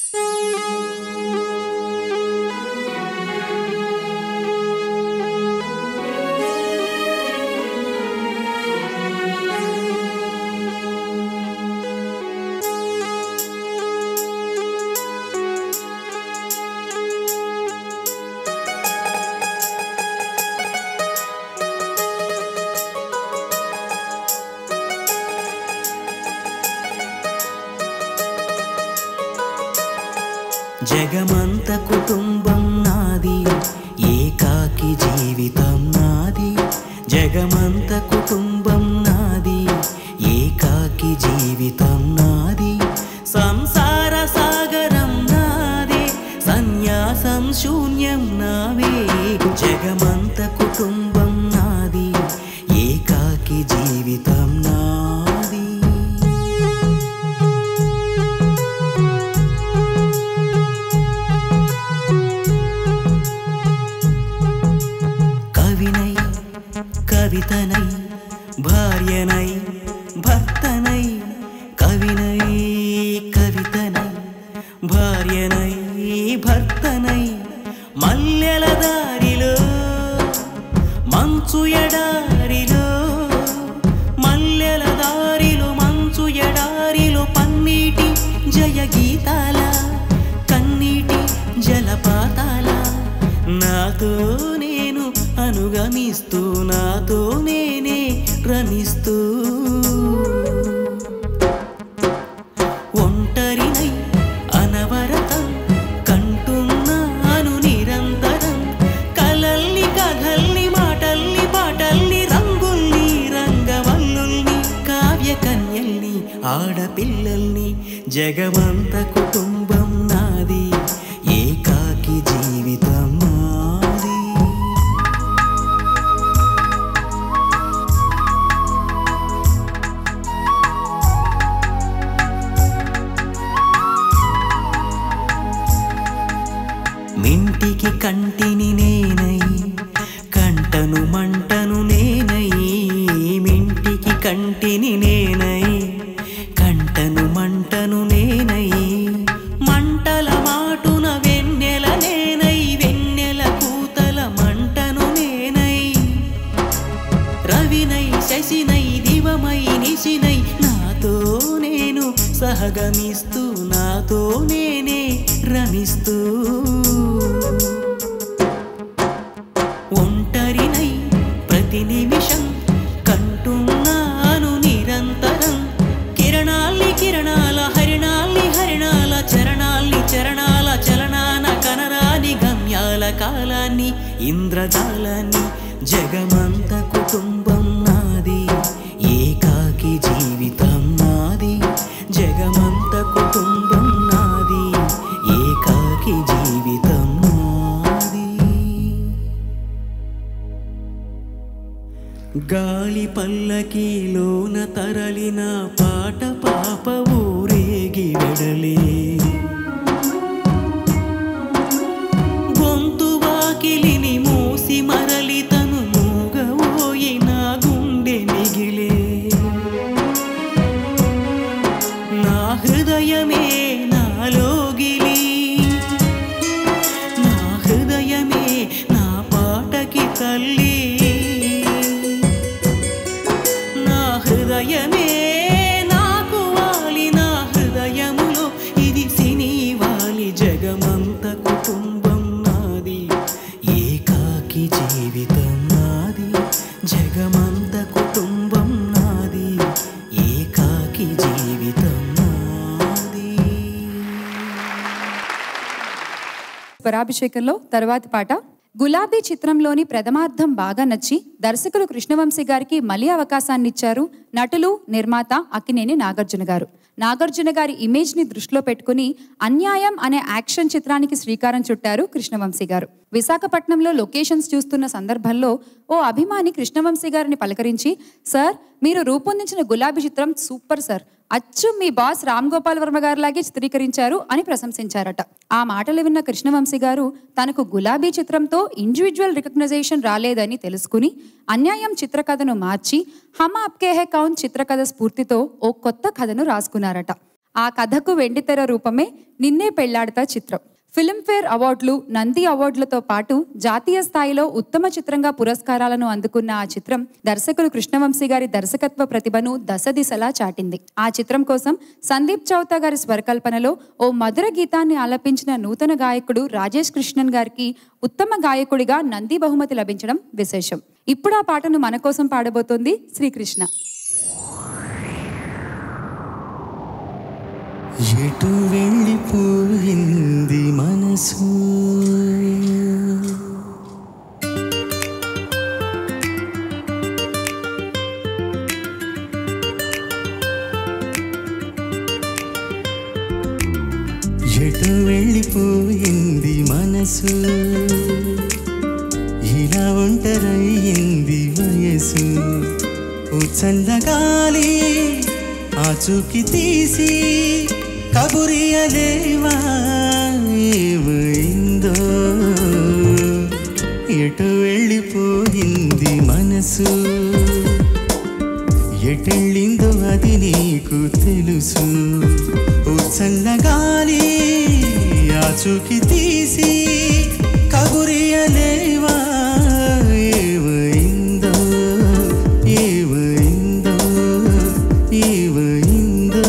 జగమంత కుటుంబం నాది ఏకాకి జీవితం నాది జగమంత కుటుంబం నాది ఏకాకి జీవితం నాది సంసార సాగరం నాదే సన్యాసం శూన్యం నావే జగమంత కుటుంబం నాది ఏకాకి జీవితం నాది కవినై కవితనై భార్యనై భర్తనై కవినై కవితనై భార్యనై భర్తనై మల్లెల దారిలో మంచు ఎడారిలో మల్లెల దారిలో మంచు ఎడారిలో పన్నీటి జయ గీతాల కన్నీటి జలపాతాల నాతో నేను అనుగమిస్తూ నాతో నేనే రమిస్తూ ఒంటరినై అనవరతం కంటున్నాను నిరంతరం కలల్ని కథల్ని మాటల్ని పాటల్ని రంగుల్ని రంగవల్లుల్ని కావ్య కన్యల్ని ఆడపిల్లల్ని జగమంత కుటుంబం నాది ఏకాకి జీవితం నాది మింటికి కంటిని నేనై కంటను మంటను నేనై మింటికి కంటిని నేనై కంటను మంటను నేనై మంటల మాటున వెన్నెల నేనై వెన్నెల కూతల మంటను నేనై రవినై శశినై దివమై నిశినై నాతో నేను సహగమిస్తూ నాతో నేనే రమిస్తూ ఒంటరినై ప్రతి నిమిషం కంటున్నాను నిరంతరం కిరణాల్ని కిరణాల హరిణాల్ని హరిణాల చరణాల్ని చరణాల చలనాన కనరాని గమ్యాల కాలాన్ని ఇంద్రజాలాన్ని జగమంత కుటుంబం నాది ఏకాకి జీవితం నాది జగమంత కుటుంబం నాది ఏకాకి జీవితం నాది గాలి పల్లకిలోన తరలిన పాట పాప ఊరేగి వెడలే గొంతు వాకిలిని మూసి మరలి తను మూగవోయి నా గుండె మిగిలే నా హృదయమే నాలోగిలి నా హృదయమే నా పాటకి తల్లి నా హృదయమే నాకు వాలి నా హృదయములో ఇది సినీ వాలి జగమంత కుటుంబం నాది ఏకాకి జీవితం నాది జగమంత కుటుంబం నాది ఏకాకి జీవితం నాది స్వరాభిషేకంలో తరువాతి పాట గులాబీ చిత్రంలోని ప్రథమార్థం బాగా నచ్చి దర్శకులు కృష్ణవంశీ గారికి మళ్ళీ అవకాశాన్ని ఇచ్చారు నటులు నిర్మాత అక్కినేని నాగార్జున గారు నాగార్జున గారి ఇమేజ్ ని దృష్టిలో పెట్టుకుని అన్యాయం అనే యాక్షన్ చిత్రానికి శ్రీకారం చుట్టారు కృష్ణవంశీ గారు విశాఖపట్నంలో లొకేషన్స్ చూస్తున్న సందర్భంలో ఓ అభిమాని కృష్ణవంశీ గారిని పలకరించి సార్ మీరు రూపొందించిన గులాబీ చిత్రం సూపర్ సార్ అచ్చు మీ బాస్ రామ్ గోపాల్ వర్మ గారిలాగే చిత్రీకరించారు అని ప్రశంసించారట ఆ మాటలు విన్న కృష్ణవంశీ గారు తనకు గులాబీ చిత్రంతో ఇండివిజువల్ రికగ్నైజేషన్ రాలేదని తెలుసుకుని అన్యాయం చిత్రకథను మార్చి హమ్ ఆప్కే హే కౌన్ చిత్రకథ స్ఫూర్తితో ఓ కొత్త కథను రాసుకున్నారట ఆ కథకు వెండితెర రూపమే నిన్నే పెళ్లాడతా చిత్రం ఫిల్మ్ఫేర్ అవార్డులు నంది అవార్డులతో పాటు జాతీయ స్థాయిలో ఉత్తమ చిత్రంగా పురస్కారాలను అందుకున్న ఆ చిత్రం దర్శకులు కృష్ణవంశీ గారి దర్శకత్వ ప్రతిభను దశ దిశలా చాటింది ఆ చిత్రం కోసం సందీప్ చౌతా గారి స్వరకల్పనలో ఓ మధుర గీతాన్ని ఆలపించిన నూతన గాయకుడు రాజేష్ కృష్ణన్ గారికి ఉత్తమ గాయకుడిగా నంది బహుమతి లభించడం విశేషం ఇప్పుడు ఆ పాటను మన కోసం పాడబోతోంది శ్రీకృష్ణ ఎటు వెళ్ళిపోయింది మనసు ఎటు వెళ్ళిపోయింది మనసు ఇలా ఒంటరయ్యింది వయసు ఓ చల్లగాలి ఆచూకి తీసి కబురియలేవా ఏమైందో ఎటు వెళ్ళిపోయింది మనసు ఎటెళ్ళిందో అది నీకు తెలుసు ఓ చల్లగాలి ఆచూకి తీసి కబురియలేవా ఏమైందో ఏమైందో ఏమైందో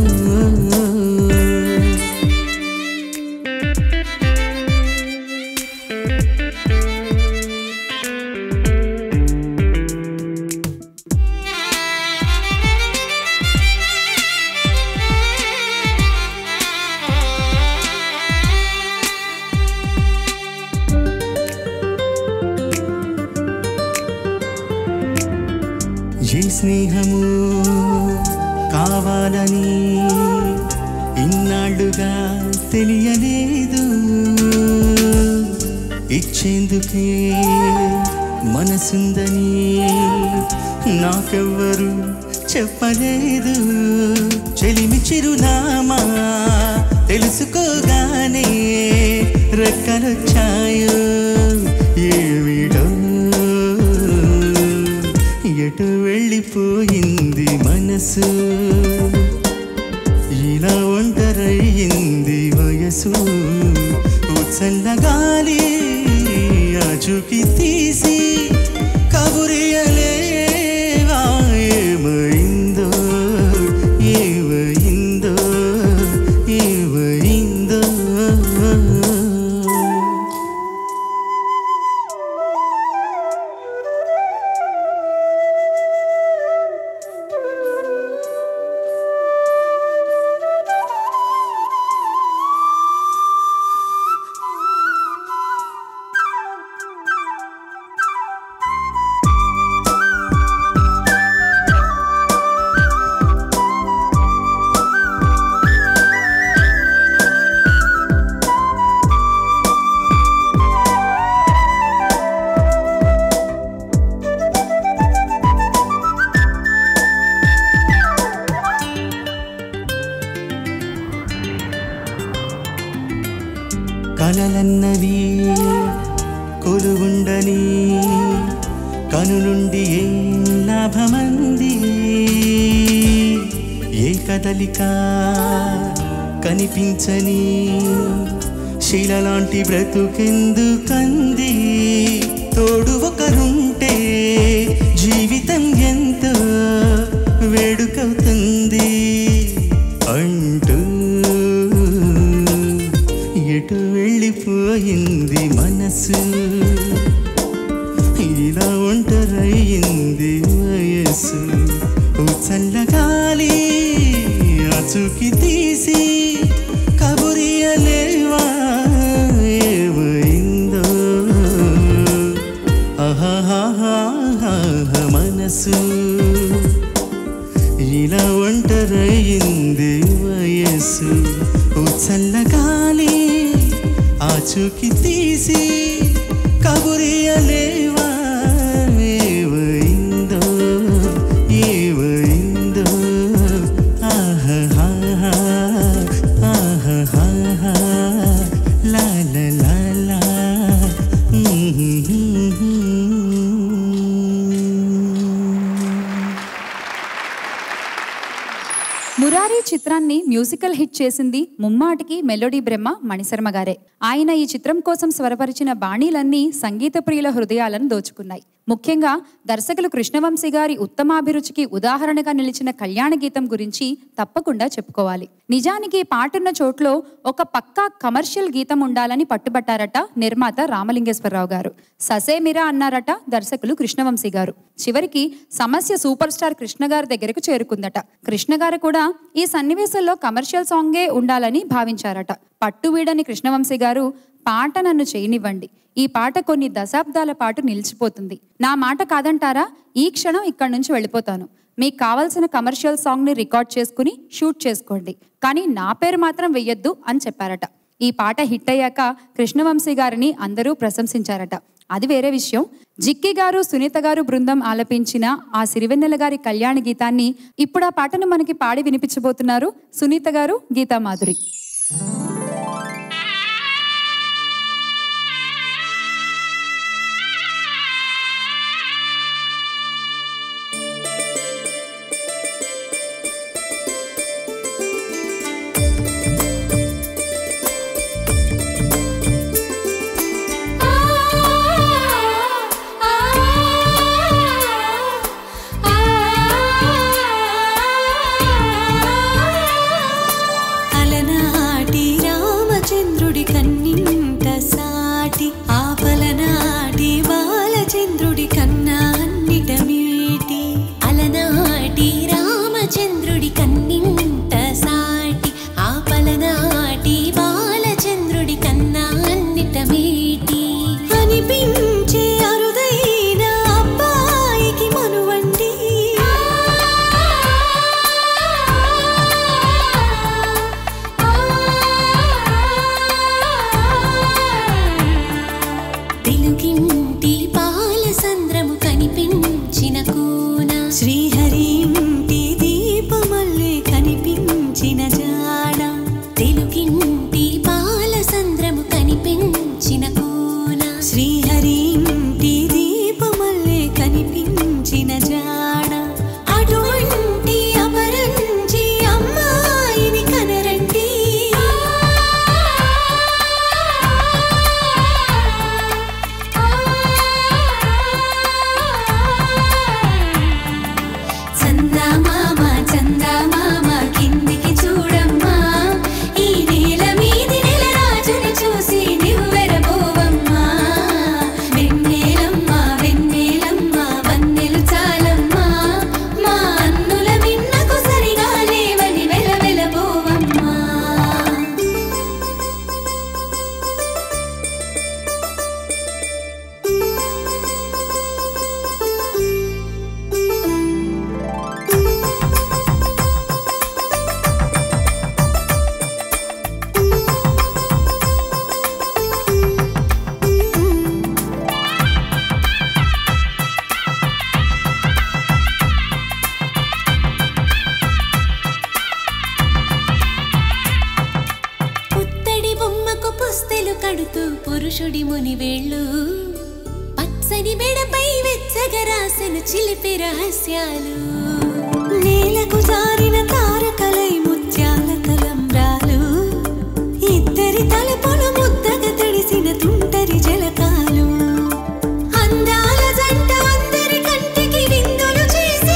ఏ స్నేహము కావాలని ఇన్నాళ్ళుగా తెలియలేదు ఇచ్చేందుకే మనసుందని నాకెవ్వరు చెప్పలేదు చెలిమి చిరునామా తెలుసుకోగానే రెక్కలొచ్చాయో ఏమిటో ఎటు వెళ్ళిపోయింది మనసు ఇలా ఒంటరయ్యింది వయసు ఓ చల్లగాలి ఆచూకి తీసి కబురియలేవా ఏమైందో ఏమైందో ఏమైందో కలలన్నవి కొలువుండని కనులుండి ఏం లాభమంది ఏ కదలిక కనిపించని శిలలాంటి బ్రతుకెందుకంది తోడు ఒకరుంటే జీవితం ఎంతో వేడుకవుతుంది అంటూ ఎటు వెళ్ళిపోయింది మనసు ఇలా ఒంటరయ్యింది వయసు ఓ చల్లగాలి ఆచూకి తీసి కబురియలేవా ఏ ఇలా ఒంటరయింది వయస్సు ఓ చల్లగాలి ఆచూకి తీసి కబురియలేవా ఏవైందో ఏవైందో ఆహాహా ఆహాహా లా లా లా లా మురారి చిత్రాన్ని మ్యూజికల్ హిట్ చేసింది ముమ్మాటికి మెలోడీ బ్రహ్మ మణిశర్మ గారే ఆయన ఈ చిత్రం కోసం స్వరపరిచిన బాణీలన్నీ సంగీత ప్రియుల హృదయాలను దోచుకున్నాయి ముఖ్యంగా దర్శకులు కృష్ణవంశీ గారి ఉత్తమాభిరుచికి ఉదాహరణగా నిలిచిన కళ్యాణ గీతం గురించి తప్పకుండా చెప్పుకోవాలి నిజానికి పాటున్న చోట్లో ఒక పక్కా కమర్షియల్ గీతం ఉండాలని పట్టుబట్టారట నిర్మాత రామలింగేశ్వరరావు గారు ససేమిరా అన్నారట దర్శకులు కృష్ణవంశీ గారు చివరికి సమస్య సూపర్ స్టార్ కృష్ణ గారి దగ్గరకు చేరుకుందట కృష్ణ గారు కూడా ఈ సన్నివేశంలో కమర్షియల్ సాంగే ఉండాలని భావించారట పట్టువీడని కృష్ణవంశీ గారు పాట నన్ను చేయనివ్వండి ఈ పాట కొన్ని దశాబ్దాల పాటు నిలిచిపోతుంది నా మాట కాదంటారా ఈ క్షణం ఇక్కడి నుంచి వెళ్ళిపోతాను మీకు కావాల్సిన కమర్షియల్ సాంగ్ని రికార్డ్ చేసుకుని షూట్ చేసుకోండి కానీ నా పేరు మాత్రం వెయ్యొద్దు అని చెప్పారట ఈ పాట హిట్ అయ్యాక కృష్ణవంశీ గారిని అందరూ ప్రశంసించారట అది వేరే విషయం జిక్కి గారు సునీత గారు బృందం ఆలపించిన ఆ సిరివెన్నెల గారి కళ్యాణ గీతాన్ని ఇప్పుడు ఆ పాటను మనకి పాడి వినిపించబోతున్నారు సునీత గారు గీతా మాధురి అలనాటి రామచంద్రుడి కన్నింట సాటి ఆపలనాటి బాలచంద్రుడి కన్నా అన్నిట మీటి అలనాటి రామచంద్రుడి కన్నింట సాటి ఆపలనాటి బాలచంద్రుడి కన్నా అన్నిట మీటి అనిపించే అరుదైన అబ్బాయికి మనువండి తెలుగింటి పాల సంద్రము కనిపించిన కూన శ్రీహరి ఇంటి దీపమల్లే కనిపించిన జాడ తెలుగింటి పాల సంద్రము కనిపించిన కూన శ్రీహరి ఇంటి దీపమల్లే కనిపించిన జాడ అటువంటి అపరంజి అమ్మాయిని కనరండి చందమామ చందమామ కిందికి చూడమ్మా ఈ నేల మీది నెల రాజుని చూసి నివ్వెరబోవమ్మా వెన్నెలమ్మ వెన్నెలమ్మ వన్నెలు చాలమ్మా మా అన్నుల మిన్నకు సరిగా లేవని వెలవెలబోవమ్మా పుత్తడి బొమ్మకు పుస్తెలు కడుతూ పురుషుడి మునివేళ్ళు పచ్చని మెడపై వెచ్చగా రాసిన చిలిపి రహస్యాలు నేలకు జారిన తారకలై ముత్యాల తలంబ్రాలు ఇద్దరి తలపులు ముద్దగా తడిసిన తుంటరి జలకాలు అందాల జంట అందరి కంటికి విందులు చేసే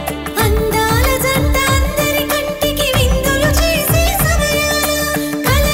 అందాల జంట అందరి కంటికి విందులు చేసే సమయాన కల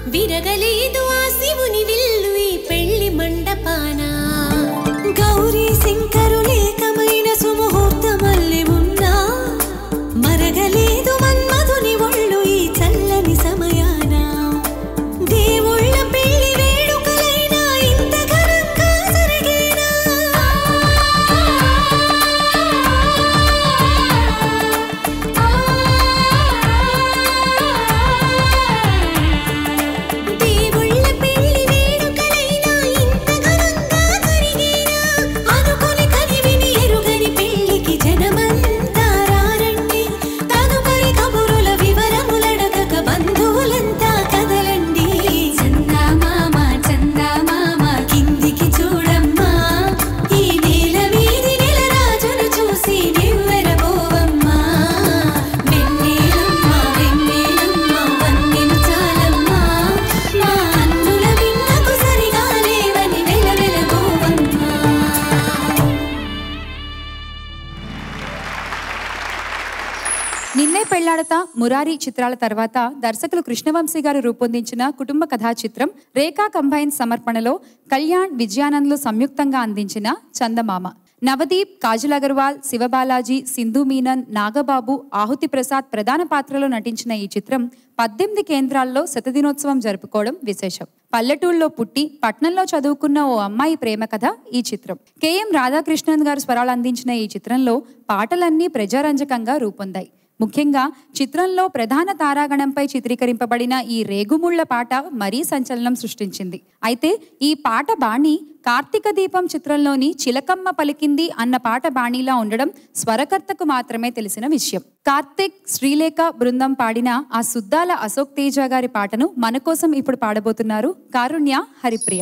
విరగలేదు ఆ శివుని విల్లు ఈ పెళ్లి మండపాన గౌరీ శంకరులేకమైన సుముహూర్తమల్లి ఉన్నా మరగలేదు మన్మధుని ఒళ్ళు ఈ చల్లని సమయాన దేవుళ్ళ పెళ్లి వేడుకలైనా ఇంత ఘనంగా జరిగేనా దేవుళ్ళ పెళ్లి వేడుకలైనా ఇంత ఘనంగా జరిగేనా అనుకుని కనివిని ఎరుగని పెళ్లికి జనమంతా రారండి తదుపరి కబురుల వివరములడగక బంధువులంతా కదలండి చందమామ చందమామ కిందికి చూడమ్మా ఈ నేల మీది నెల రాజును చూసి నివ్వెరబోవమ్మా వెన్నెలమ్మ వెన్నెలమ్మ వన్నెలు చాలమ్మా మా అన్నుల విన్నకు సరిగా లేవని వెలవెలబోవమ్మా నిన్నే పెళ్లాడతా మురారి చిత్రాల తర్వాత దర్శకులు కృష్ణవంశీ గారు రూపొందించిన కుటుంబ కథా చిత్రం రేఖా కంబైన్ సమర్పణలో కళ్యాణ్ విజయానంద్లు సంయుక్తంగా అందించిన చందమామ నవదీప్ కాజల్ అగర్వాల్ శివబాలాజీ సింధు మీనన్ నాగబాబు ఆహుతి ప్రసాద్ ప్రధాన పాత్రలో నటించిన ఈ చిత్రం పద్దెనిమిది కేంద్రాల్లో శతదినోత్సవం జరుపుకోవడం విశేషం పల్లెటూళ్ళలో పుట్టి పట్నంలో చదువుకున్న ఓ అమ్మాయి ప్రేమ కథ ఈ చిత్రం కెఎం రాధాకృష్ణన్ గారు స్వరాలు అందించిన ఈ చిత్రంలో పాటలన్నీ ప్రజారంజకంగా రూపొందాయి ముఖ్యంగా చిత్రంలో ప్రధాన తారాగణంపై చిత్రీకరింపబడిన ఈ రేగుముళ్ల పాట మరీ సంచలనం సృష్టించింది అయితే ఈ పాట బాణి కార్తీక దీపం చిత్రంలోని చిలకమ్మ పలికింది అన్న పాట బాణీలా ఉండడం స్వరకర్తకు మాత్రమే తెలిసిన విషయం కార్తీక్ శ్రీలేఖ బృందం పాడిన ఆ సుద్దాల అశోక్ తేజ గారి పాటను మన కోసం ఇప్పుడు పాడబోతున్నారు కారుణ్య హరిప్రియ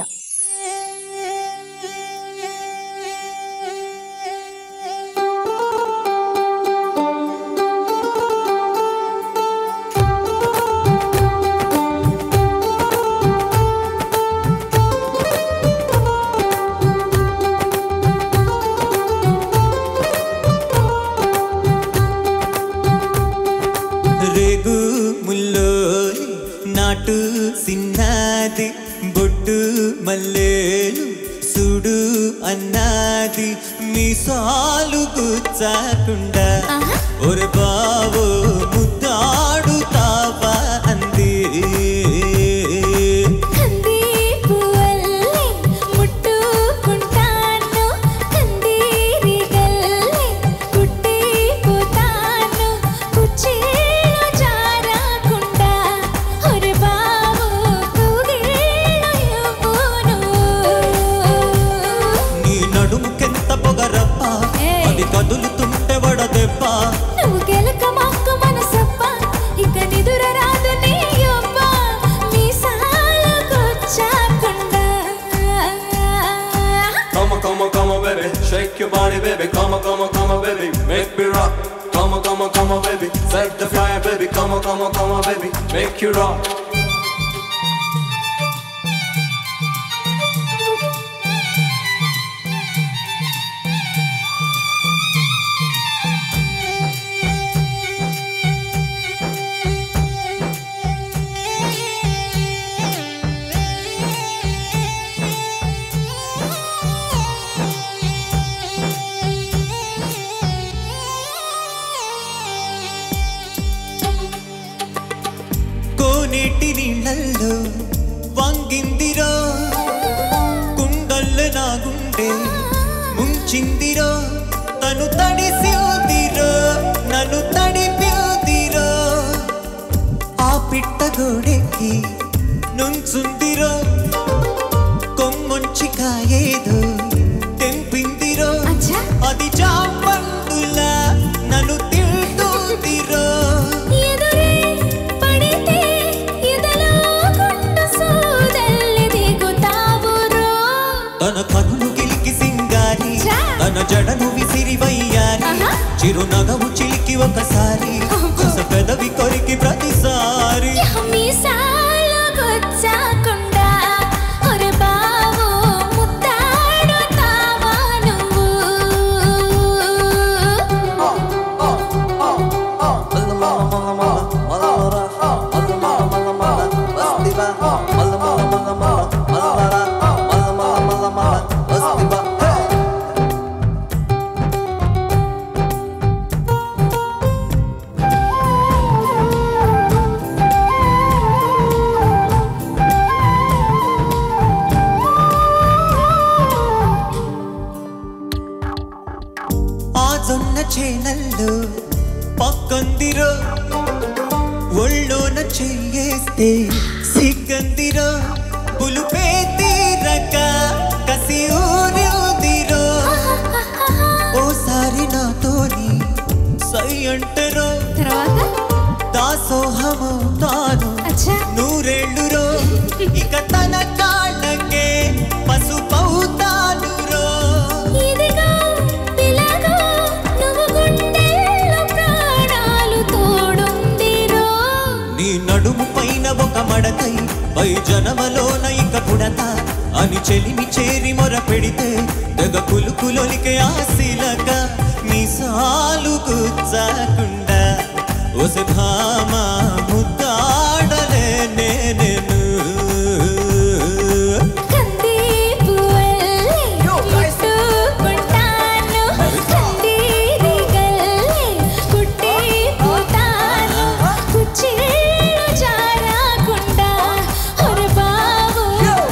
రేగు ముల్లోలి నాటు సిన్నది బొట్టు మల్లేలు సుడు అన్నది మీ సాలు గుచ్చకుండా ఒరే బావో ముద్దాడుతావా అంది కంది పువ్వల్లే ముట్టుకుంటాను కందీరి గల్లే కుట్టిపోతాను కుచ్చేలో జారకుండా ఒరే బావు కూగేలో ఇవ్వును నీ నడుముకెంత పొగరప్ప అది కదులుతుంటే వడదెబ్బ నువ్వు గెలక మాకు మనసప్ప ఇక నిదుర రాదు నీ యవ్వ మీసాలకొచ్చాకుండా Come on, come on, come on, baby. Shake your body, baby. Come on, come on, come on, baby. Make me rock. Come on, come on, come on, baby. Set the fire, baby. Come on, come on, come on, baby. Make you rock. కోనేటి నీళ్ళల్లో వంగిందిరో కుండల్ల నా గుండె ముంచిందిరో తను తడిసిదిరో నన్ను తడిపిదిరో ఆ పిట్ట గోడెక్కి నుంచుందిరో కొమ్మొంచి కాయేదో తెంపిందిరో అది చాపండులా నన్ను తింటుందిరో ఎదురే పడితే ఎదలో గుండు సూదల్లి దిగుతావురో తన కన్ను గిలికి సింగారి తన జడను విసిరి వయ్యారి చిరునగవు చిలికి ఒకసారి కొస పెదవి కొరికి ప్రతిసారి మీసాలకొచ్చాకుండా ఒరే బావు ముద్దాడుతావా నువ్వు మల్ల mala ah mala mala mala mala mala ah mala mala mala mala masti ba hey ఆ జొన్న చేనల్లో పక్కందిరో ఒళ్ళోన చెయ్యేస్తే సిగ్గందిరో పులుపే తీరక కసి ఊరిదిరో ఓసారి నాతోని సై అంటరో తర్వాత దాసోహము తాను అచ్చా నూరేళ్ళురో ఇక తన కాళ్ళకే పసుపవుతాను రో ఇదిగో ఇలాగో నువ్వు గుండెల్లో ప్రాణాలు తోడుందిరో నీ నడుము పైన ఒక మడతై పై జనమలోన ఇక పుడత అని చెలిమి చేరి మొర పెడితే తెగ కులుకులొలికే ఆశిలక నీ సాలు గుచ్చకుండా ఒసె భామ ముద్దాడలే నేను కంది పువ్వల్లే ముట్టుకుంటాను కందిరి గల్లే కుట్టి పోతాను కుచ్చిళ్ళు జారకుండా ఒరే బాబు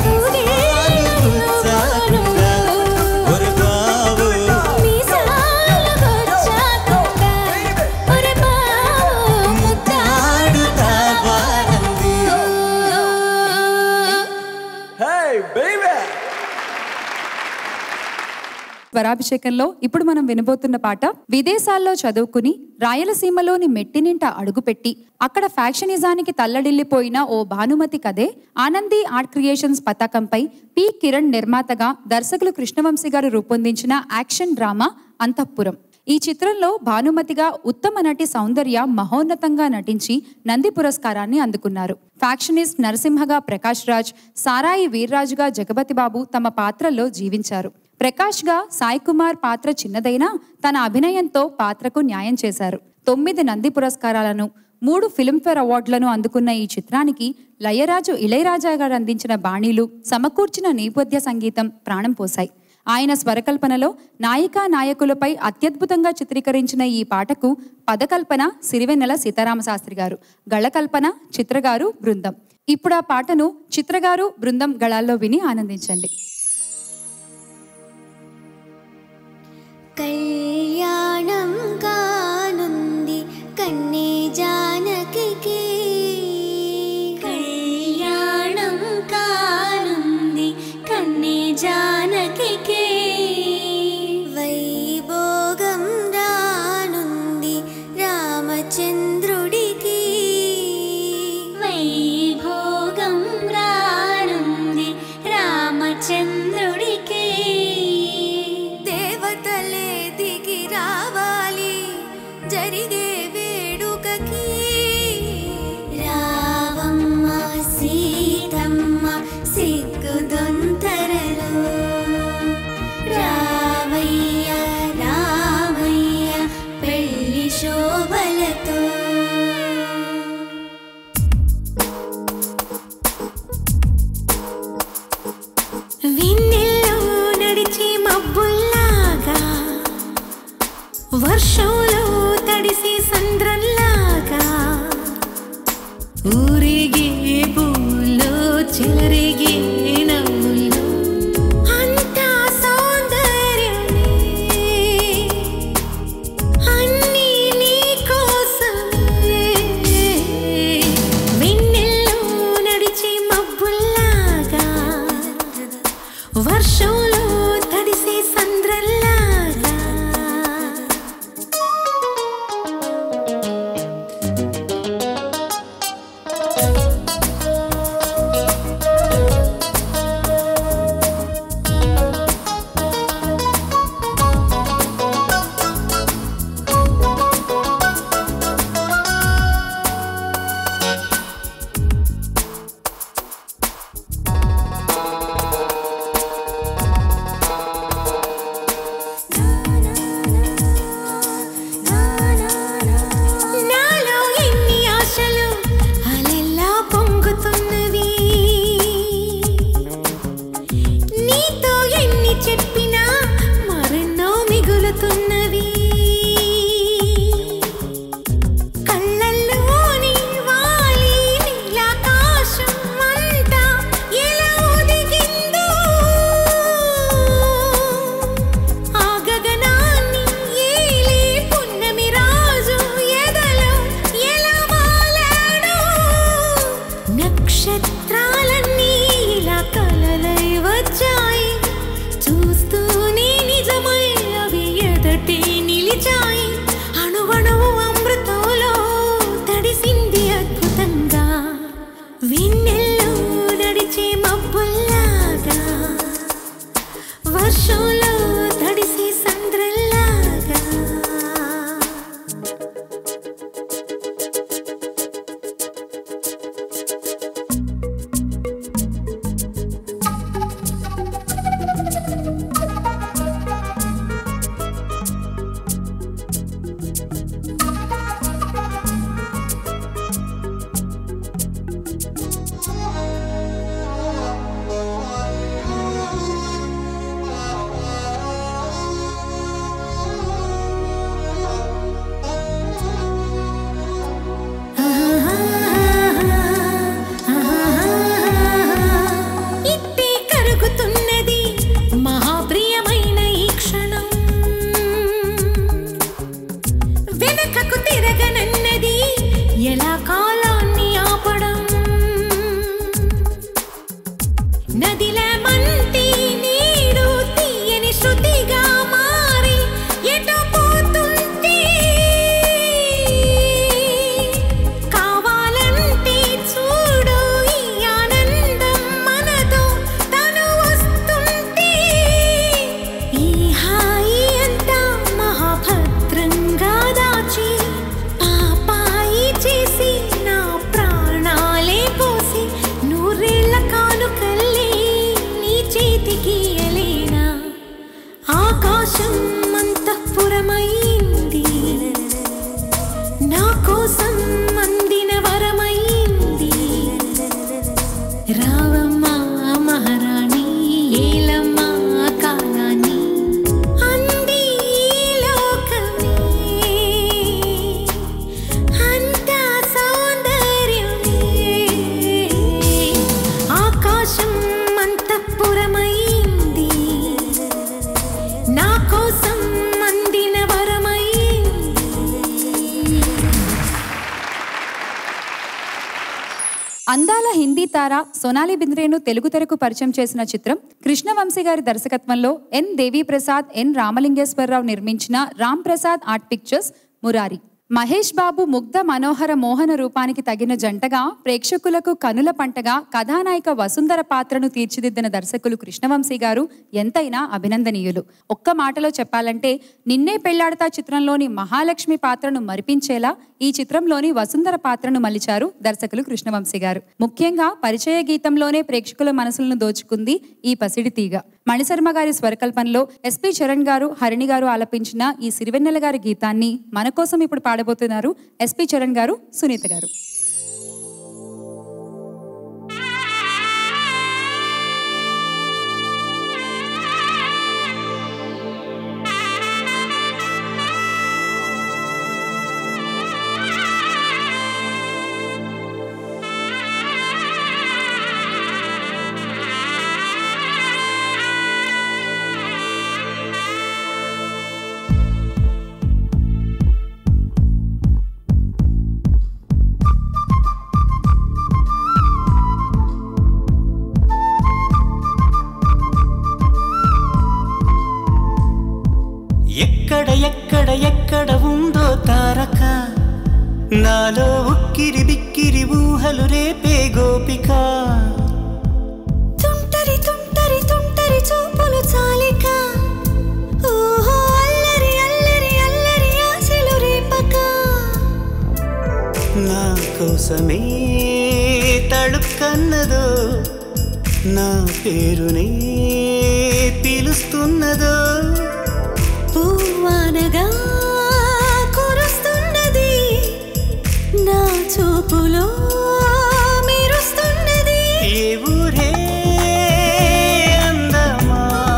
గుచ్చాకుండా, ఒరే బాబు మీసాలు గుచ్చాకుండా ఒరే బాబు ముద్దాడుతా వారంది hey baby స్వరాభిషేకంలో ఇప్పుడు మనం వినబోతున్న పాట విదేశాల్లో చదువుకుని రాయలసీమలోని మెట్టినింట అడుగుపెట్టి అక్కడ ఫ్యాక్షనిజానికి తల్లడిల్లిపోయిన ఓ భానుమతి కథే ఆనంది ఆర్ట్ క్రియేషన్స్ పతాకంపై పి కిరణ్ నిర్మాతగా దర్శకులు కృష్ణవంశీ గారు రూపొందించిన యాక్షన్ డ్రామా అంతఃపురం ఈ చిత్రంలో భానుమతిగా ఉత్తమ నటి సౌందర్య మహోన్నతంగా నటించి నంది పురస్కారాన్ని అందుకున్నారు ఫ్యాక్షనిస్ట్ నరసింహగా ప్రకాష్ రాజ్ సారాయి వీర్రాజుగా జగపతి బాబు తమ పాత్రల్లో జీవించారు ప్రకాష్గా సాయి కుమార్ పాత్ర చిన్నదైనా తన అభినయంతో పాత్రకు న్యాయం చేశారు తొమ్మిది నంది పురస్కారాలను మూడు ఫిల్మ్ఫేర్ అవార్డులను అందుకున్న ఈ చిత్రానికి లయరాజు ఇళయరాజా గారు అందించిన బాణీలు సమకూర్చిన నేపథ్య సంగీతం ప్రాణం పోశాయి ఆయన స్వరకల్పనలో నాయికా నాయకులపై అత్యద్భుతంగా చిత్రీకరించిన ఈ పాటకు పదకల్పన సిరివెన్నెల సీతారామశాస్త్రి గారు గళకల్పన చిత్రగారు బృందం ఇప్పుడు ఆ పాటను చిత్రగారు బృందం గళాల్లో విని ఆనందించండి కళ్యాణం కానుంది కన్నే జానకి కళ్యాణం కానుంది కన్నే జానకి వైభోగం రానుంది రామచంద్రుడికి వైభోగం రానుంది రామచంద్రుడికి దేవతలే దిగి రావాలి జరిగే వేడుకకి రావమ్మ సీతమ్మ సిగ్గుదొంతరలో రావయ్య రామయ్య పెళ్లి శోభలతో వెన్నెల్లో నడిచే మబ్బుల్లాగా వర్షంలో తడిసే సంద్రంలాగా ఊరిగే పూల్లో చెలరిగే నవ్వుల్లో అంతా సౌందర్యమే అన్నీ నీ కోసమే వెన్నెల్లో నడిచే మబ్బుల్లాగా వర్షంలో తడిసే సంద్రంలాగా గీయలేనా ఆకాశం అంతఃపురమైంది నా కోసం అందిన వరమైంది రావమ్మా మహారాణి ఏలమ్మా కాలాన్ని అంది ఈ లోకమే అంతా సౌందర్యమే ఆకాశం అంతఃపురమైంది నా కోసం అందిన వరమైంది అందాల హిందీ తార సోనాలి బింద్రేను తెలుగు తెరకు పరిచయం చేసిన చిత్రం కృష్ణవంశీ గారి దర్శకత్వంలో ఎన్ దేవి ప్రసాద్ ఎన్ రామలింగేశ్వరరావు నిర్మించిన రామ్ ప్రసాద్ ఆర్ట్ పిక్చర్స్ మురారి మహేష్ బాబు ముగ్ధ మనోహర మోహన రూపానికి తగిన జంటగా ప్రేక్షకులకు కనుల పంటగా కథానాయిక వసుంధర పాత్రను తీర్చిదిద్దిన దర్శకులు కృష్ణవంశీ గారు ఎంతైనా అభినందనీయులు ఒక్క మాటలో చెప్పాలంటే నిన్నే పెళ్లాడతా చిత్రంలోని మహాలక్ష్మి పాత్రను మరిపించేలా ఈ చిత్రంలోని వసుంధర పాత్రను మలిచారు దర్శకులు కృష్ణవంశీ గారు ముఖ్యంగా పరిచయ గీతంలోనే ప్రేక్షకుల మనసులను దోచుకుంది ఈ పసిడి తీగ మణిశర్మ గారి స్వరకల్పనలో ఎస్పి చరణ్ గారు హరిణి గారు ఆలపించిన ఈ సిరివెన్నెల గారి గీతాన్ని మన కోసం ఇప్పుడు పాడబోతున్నారు ఎస్పి చరణ్ గారు సునీత గారు ఎక్కడ ఎక్కడ ఎక్కడ ఉందో తారక నాలో ఉక్కిరి బిక్కిరి ఊహలు రేపే గోపిక తుంటరి తుంటరి తుంటరి చూపులు చాలిక ఓహో అల్లరి అల్లరి అల్లరి ఆశలు రేపక నా కోసమే తడుక్కన్నదో నా పేరునే పిలుస్తున్నదో పువ్వానగా కురుస్తున్నది నా చూపులో మెరుస్తున్నది ఏ ఊరే అందమా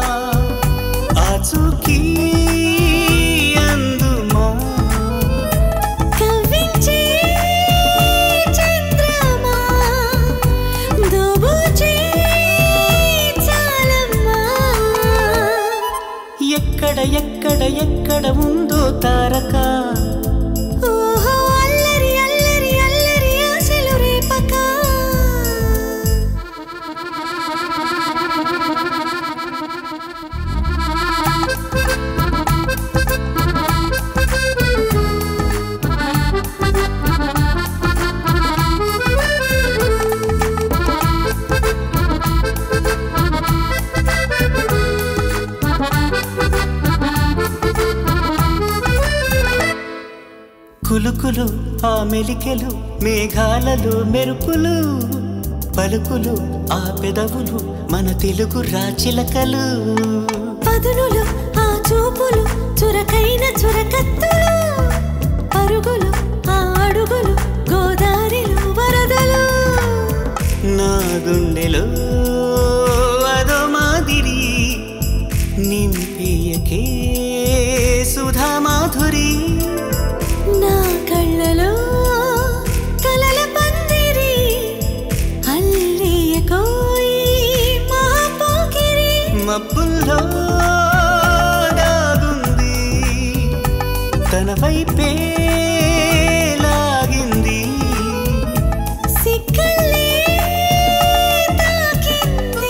ఆచూకీ అందుమా కవ్వించే చంద్రమా దోబూచే చాలమ్మా ఎక్కడ ఎక్కడ ఎక్కడ ఉందో తారక ఓహో అల్లరి అల్లరి అల్లరి ఆశలు రేపక కులుకులు ఆ మెలికెలు మేఘాలలో మెరుపులు పలుకులు ఆ పెదవులు మన తెలుగు రాచిలకలు పదునులు ఆ చూపులు చురకైన చురకత్తులు పరుగులు ఆ అడుగులు గోదారిలో వరదలు నా గుండెలో అదో మాదిరి నింపియకే సుధా మాధురి నా కళ్ళలో కలల పందిరి అల్లియ కోయి మహాపోకిరి మబ్బుల్లో దాగుంది తన వైపే లాగింది సిక్కల్లే తాకింది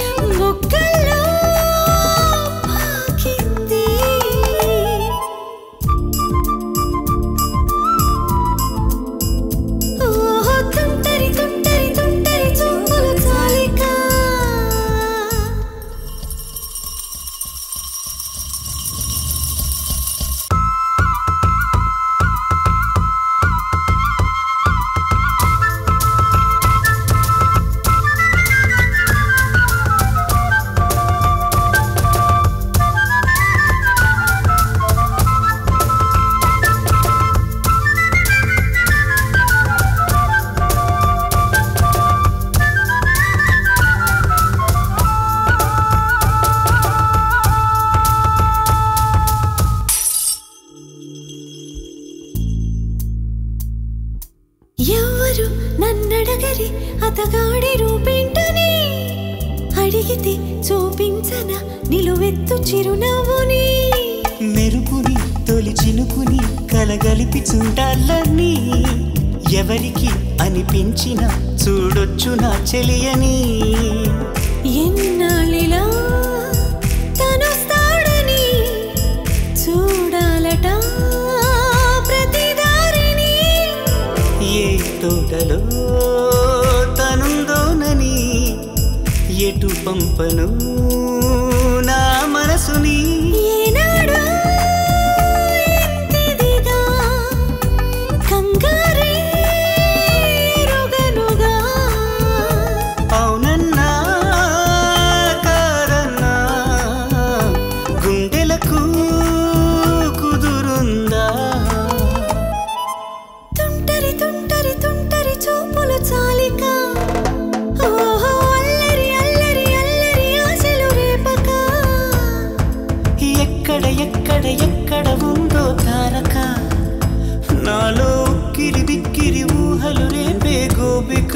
బొక్కల్లో పాకింది అతగాడి రూపేంటని అడిగితే చూపించన నిలువెత్తు చిరునవ్వుని మెరుపుని తొలి చినుకుని కలగలిపి చూడాలని ఎవరికి అనిపించిన చూడొచ్చు నా చెలియని ఎన్నాళ్ళిలా తనొస్తాడని చూడాలట ప్రతి దారిని ఏ తోటలో తనుందోనని ఎటు పంపను నా మనసుని ఏనాడో ఇంతిదిగా కంగారే ఎరుగనుగా అవునన్నా కాదన్నా గుండెలకు కుదురుందా తుంటరి తుంటరి తుంటరి చూపులు చాలిక ఓహో అల్లరి అల్లరి అల్లరి ఆశలు రేపక ఎక్కడ ఎక్కడ ఎక్కడ ఉందో తారక నాలో ఉక్కిరి బిక్కిరి ఊహలు రేపే గోపిక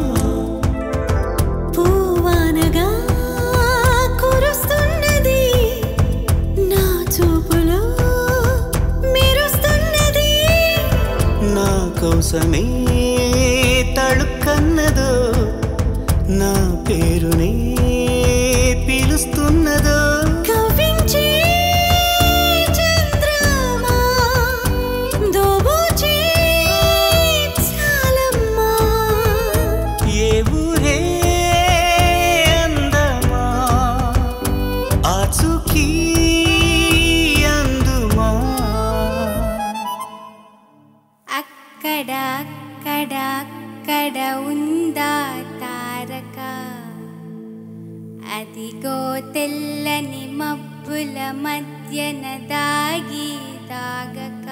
పూవానగా కురుస్తున్నది నా చూపులో మెరుస్తున్నది నా కోసమే తడుకన్నదో నా పేరునే పిలుస్తున్నదో కవ్వించే చంద్రమా దోబూచే చాలమ్మా ఏ ఊరే అందమా ఆచూకీ అందుమా అక్కడ అక్కడ అక్కడ ఉందా తారక అదిగో తెల్లని మబ్బుల మధ్యన దాగి దాగక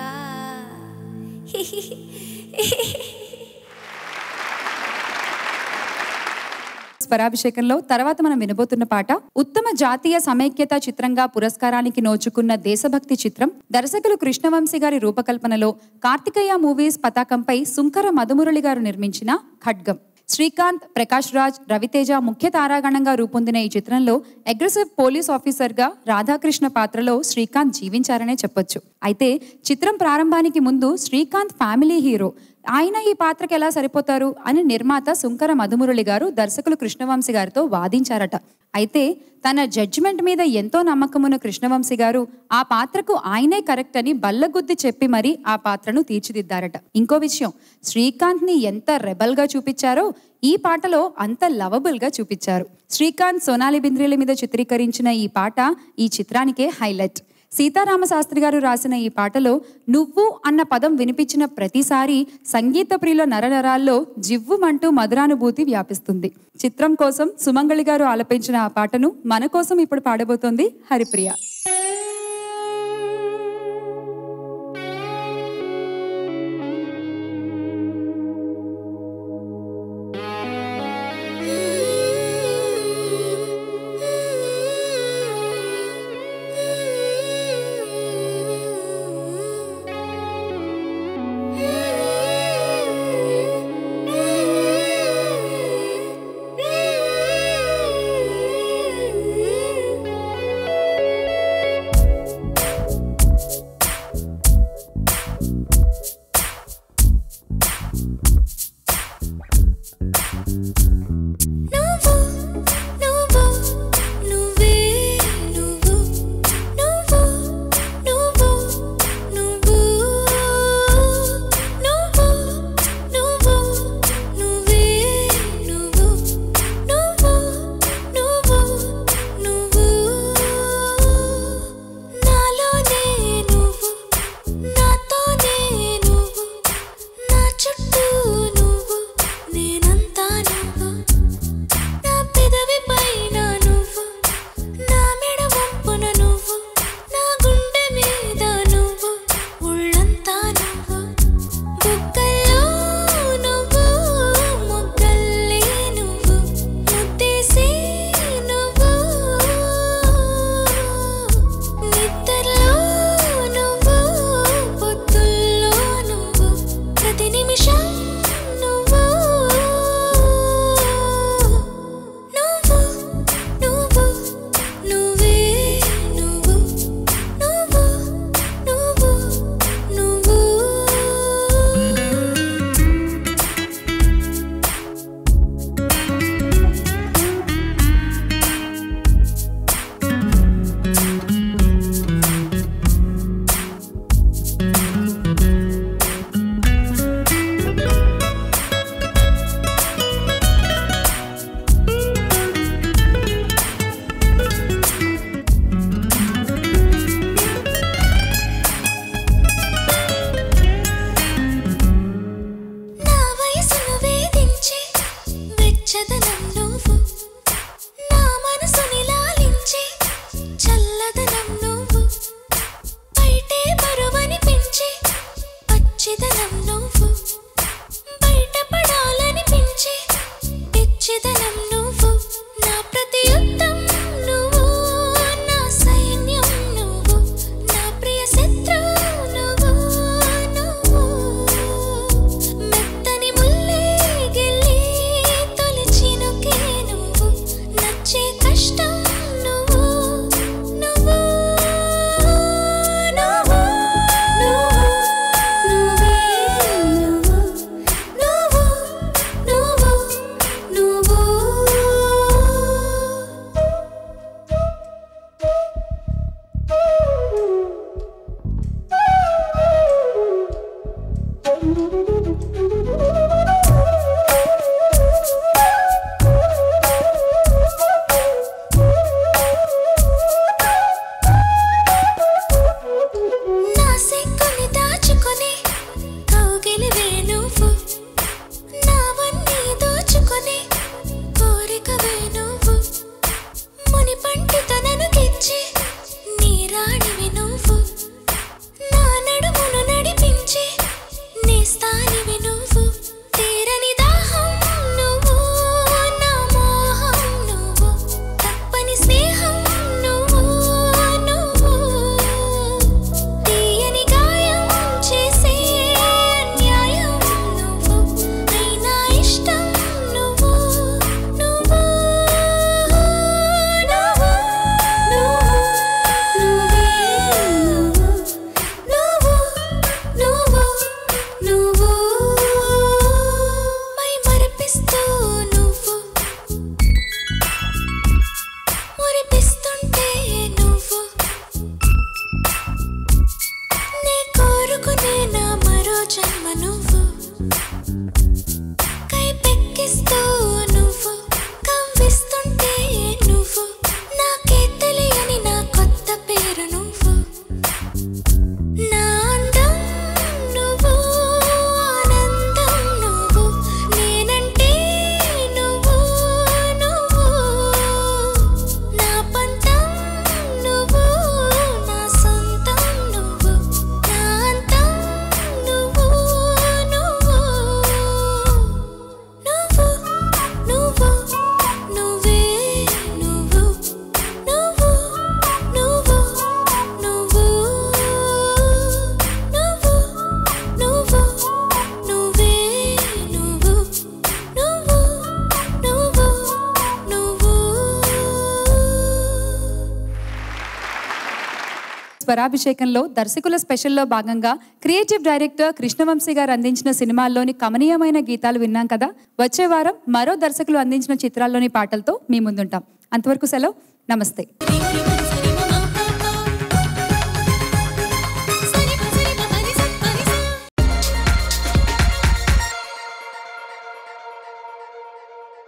స్వరాభిషేకంలో తర్వాత మనం వినబోతున్న పాట ఉత్తమ జాతీయ సమైక్యత చిత్రంగా పురస్కారానికి నోచుకున్న దేశభక్తి చిత్రం దర్శకులు కృష్ణవంశీ గారి రూపకల్పనలో కార్తికేయ మూవీస్ పతాకంపై సుంకర మధుమురళి గారు నిర్మించిన ఖడ్గం శ్రీకాంత్ ప్రకాష్ రాజ్ రవితేజ ముఖ్య తారాగణంగా రూపొందిన ఈ చిత్రంలో అగ్రెసివ్ పోలీస్ ఆఫీసర్గా రాధాకృష్ణ పాత్రలో శ్రీకాంత్ జీవించారనే చెప్పొచ్చు అయితే చిత్రం ప్రారంభానికి ముందు శ్రీకాంత్ ఫ్యామిలీ హీరో ఆయన ఈ పాత్రకి ఎలా సరిపోతారు అని నిర్మాత సుంకర మధుమురళి గారు దర్శకులు కృష్ణవంశీ గారితో వాదించారట అయితే తన జడ్జిమెంట్ మీద ఎంతో నమ్మకమున్న కృష్ణవంశీ గారు ఆ పాత్రకు ఆయనే కరెక్ట్ అని బల్లగుద్ది చెప్పి మరీ ఆ పాత్రను తీర్చిదిద్దారట ఇంకో విషయం శ్రీకాంత్ ని ఎంత రెబల్ గా చూపించారో ఈ పాటలో అంత లవబుల్ గా చూపించారు శ్రీకాంత్ సోనాలి బింద్రేల మీద చిత్రీకరించిన ఈ పాట ఈ చిత్రానికే హైలైట్ సీతారామ శాస్త్రి గారు రాసిన ఈ పాటలో నువ్వు అన్న పదం వినిపించిన ప్రతిసారి సంగీత ప్రియుల నరనరాల్లో జివ్వుమంటూ మధురానుభూతి వ్యాపిస్తుంది చిత్రం కోసం సుమంగళి గారు ఆలపించిన ఆ పాటను మన కోసం ఇప్పుడు పాడబోతోంది హరిప్రియ Thank you. వెచ్చదనం నువ్వు నా ప్రతి యుద్ధం నువ్వు నా సైన్యం నువ్వు నా ప్రియ శత్రువు నువ్వు నువ్వు మెత్తని ముల్లే గిల్లి తొలి చినుకే నువ్వు నచ్చే కష్టం నువ్వు నువ్వు నువ్వు నువ్వు నువ్వే నువ్వు నువ్వు నువ్వు నా సిగ్గుని దాచుకొని కౌగిలివే నువ్వు నావన్నీ దోచుకొని కోరికవే నువ్వు ముని పంటితనను గిచ్చి నీ రాణివి నువ్వు నా నడుమును నడిపించి నీ స్థానివి నువ్వు తీరని దాహం నువ్వు నా మోహం నువ్వు తప్పని స్నేహం నువ్వు నువ్వు తీయని గాయం చేసే అన్యాయం నువ్వు అయినా ఇష్టం నువ్వు నువ్వు నువ్వు నువ్వు నువ్వే నువ్వు నువ్వు నువ్వు మై మరిపిస్తూ నువ్వు మురిపిస్తుంటే నువ్వు నే కోరుకునే నా మరో జన్మ నువ్వు కై పెక్కిస్తూ నువ్వు కవ్విస్తుంటే నువ్వు నాకే తెలియని నా కొత్త పేరు నువ్వు నా అందం నువ్వు ఆనందం నువ్వు నేనంటే నువ్వు నువ్వు నా పంతం నువ్వు నా సొంతం నువ్వు నా అంతం నువ్వు నువ్వు నువ్వు నువ్వు నువ్వే నువ్వు నువ్వు నువ్వు నువ్వు నువ్వు నువ్వు నువ్వే నువ్వు నువ్వు నువ్వు నువ్వు స్వరాభిషేకంలో దర్శకుల స్పెషల్లో భాగంగా క్రియేటివ్ డైరెక్టర్ కృష్ణవంశీ గారు అందించిన సినిమాల్లోని కమనీయమైన గీతాలు విన్నాం కదా వచ్చే వారం మరో దర్శకులు అందించిన చిత్రాల్లోని పాటలతో మీ ముందుంటాం అంతవరకు సెలవు నమస్తే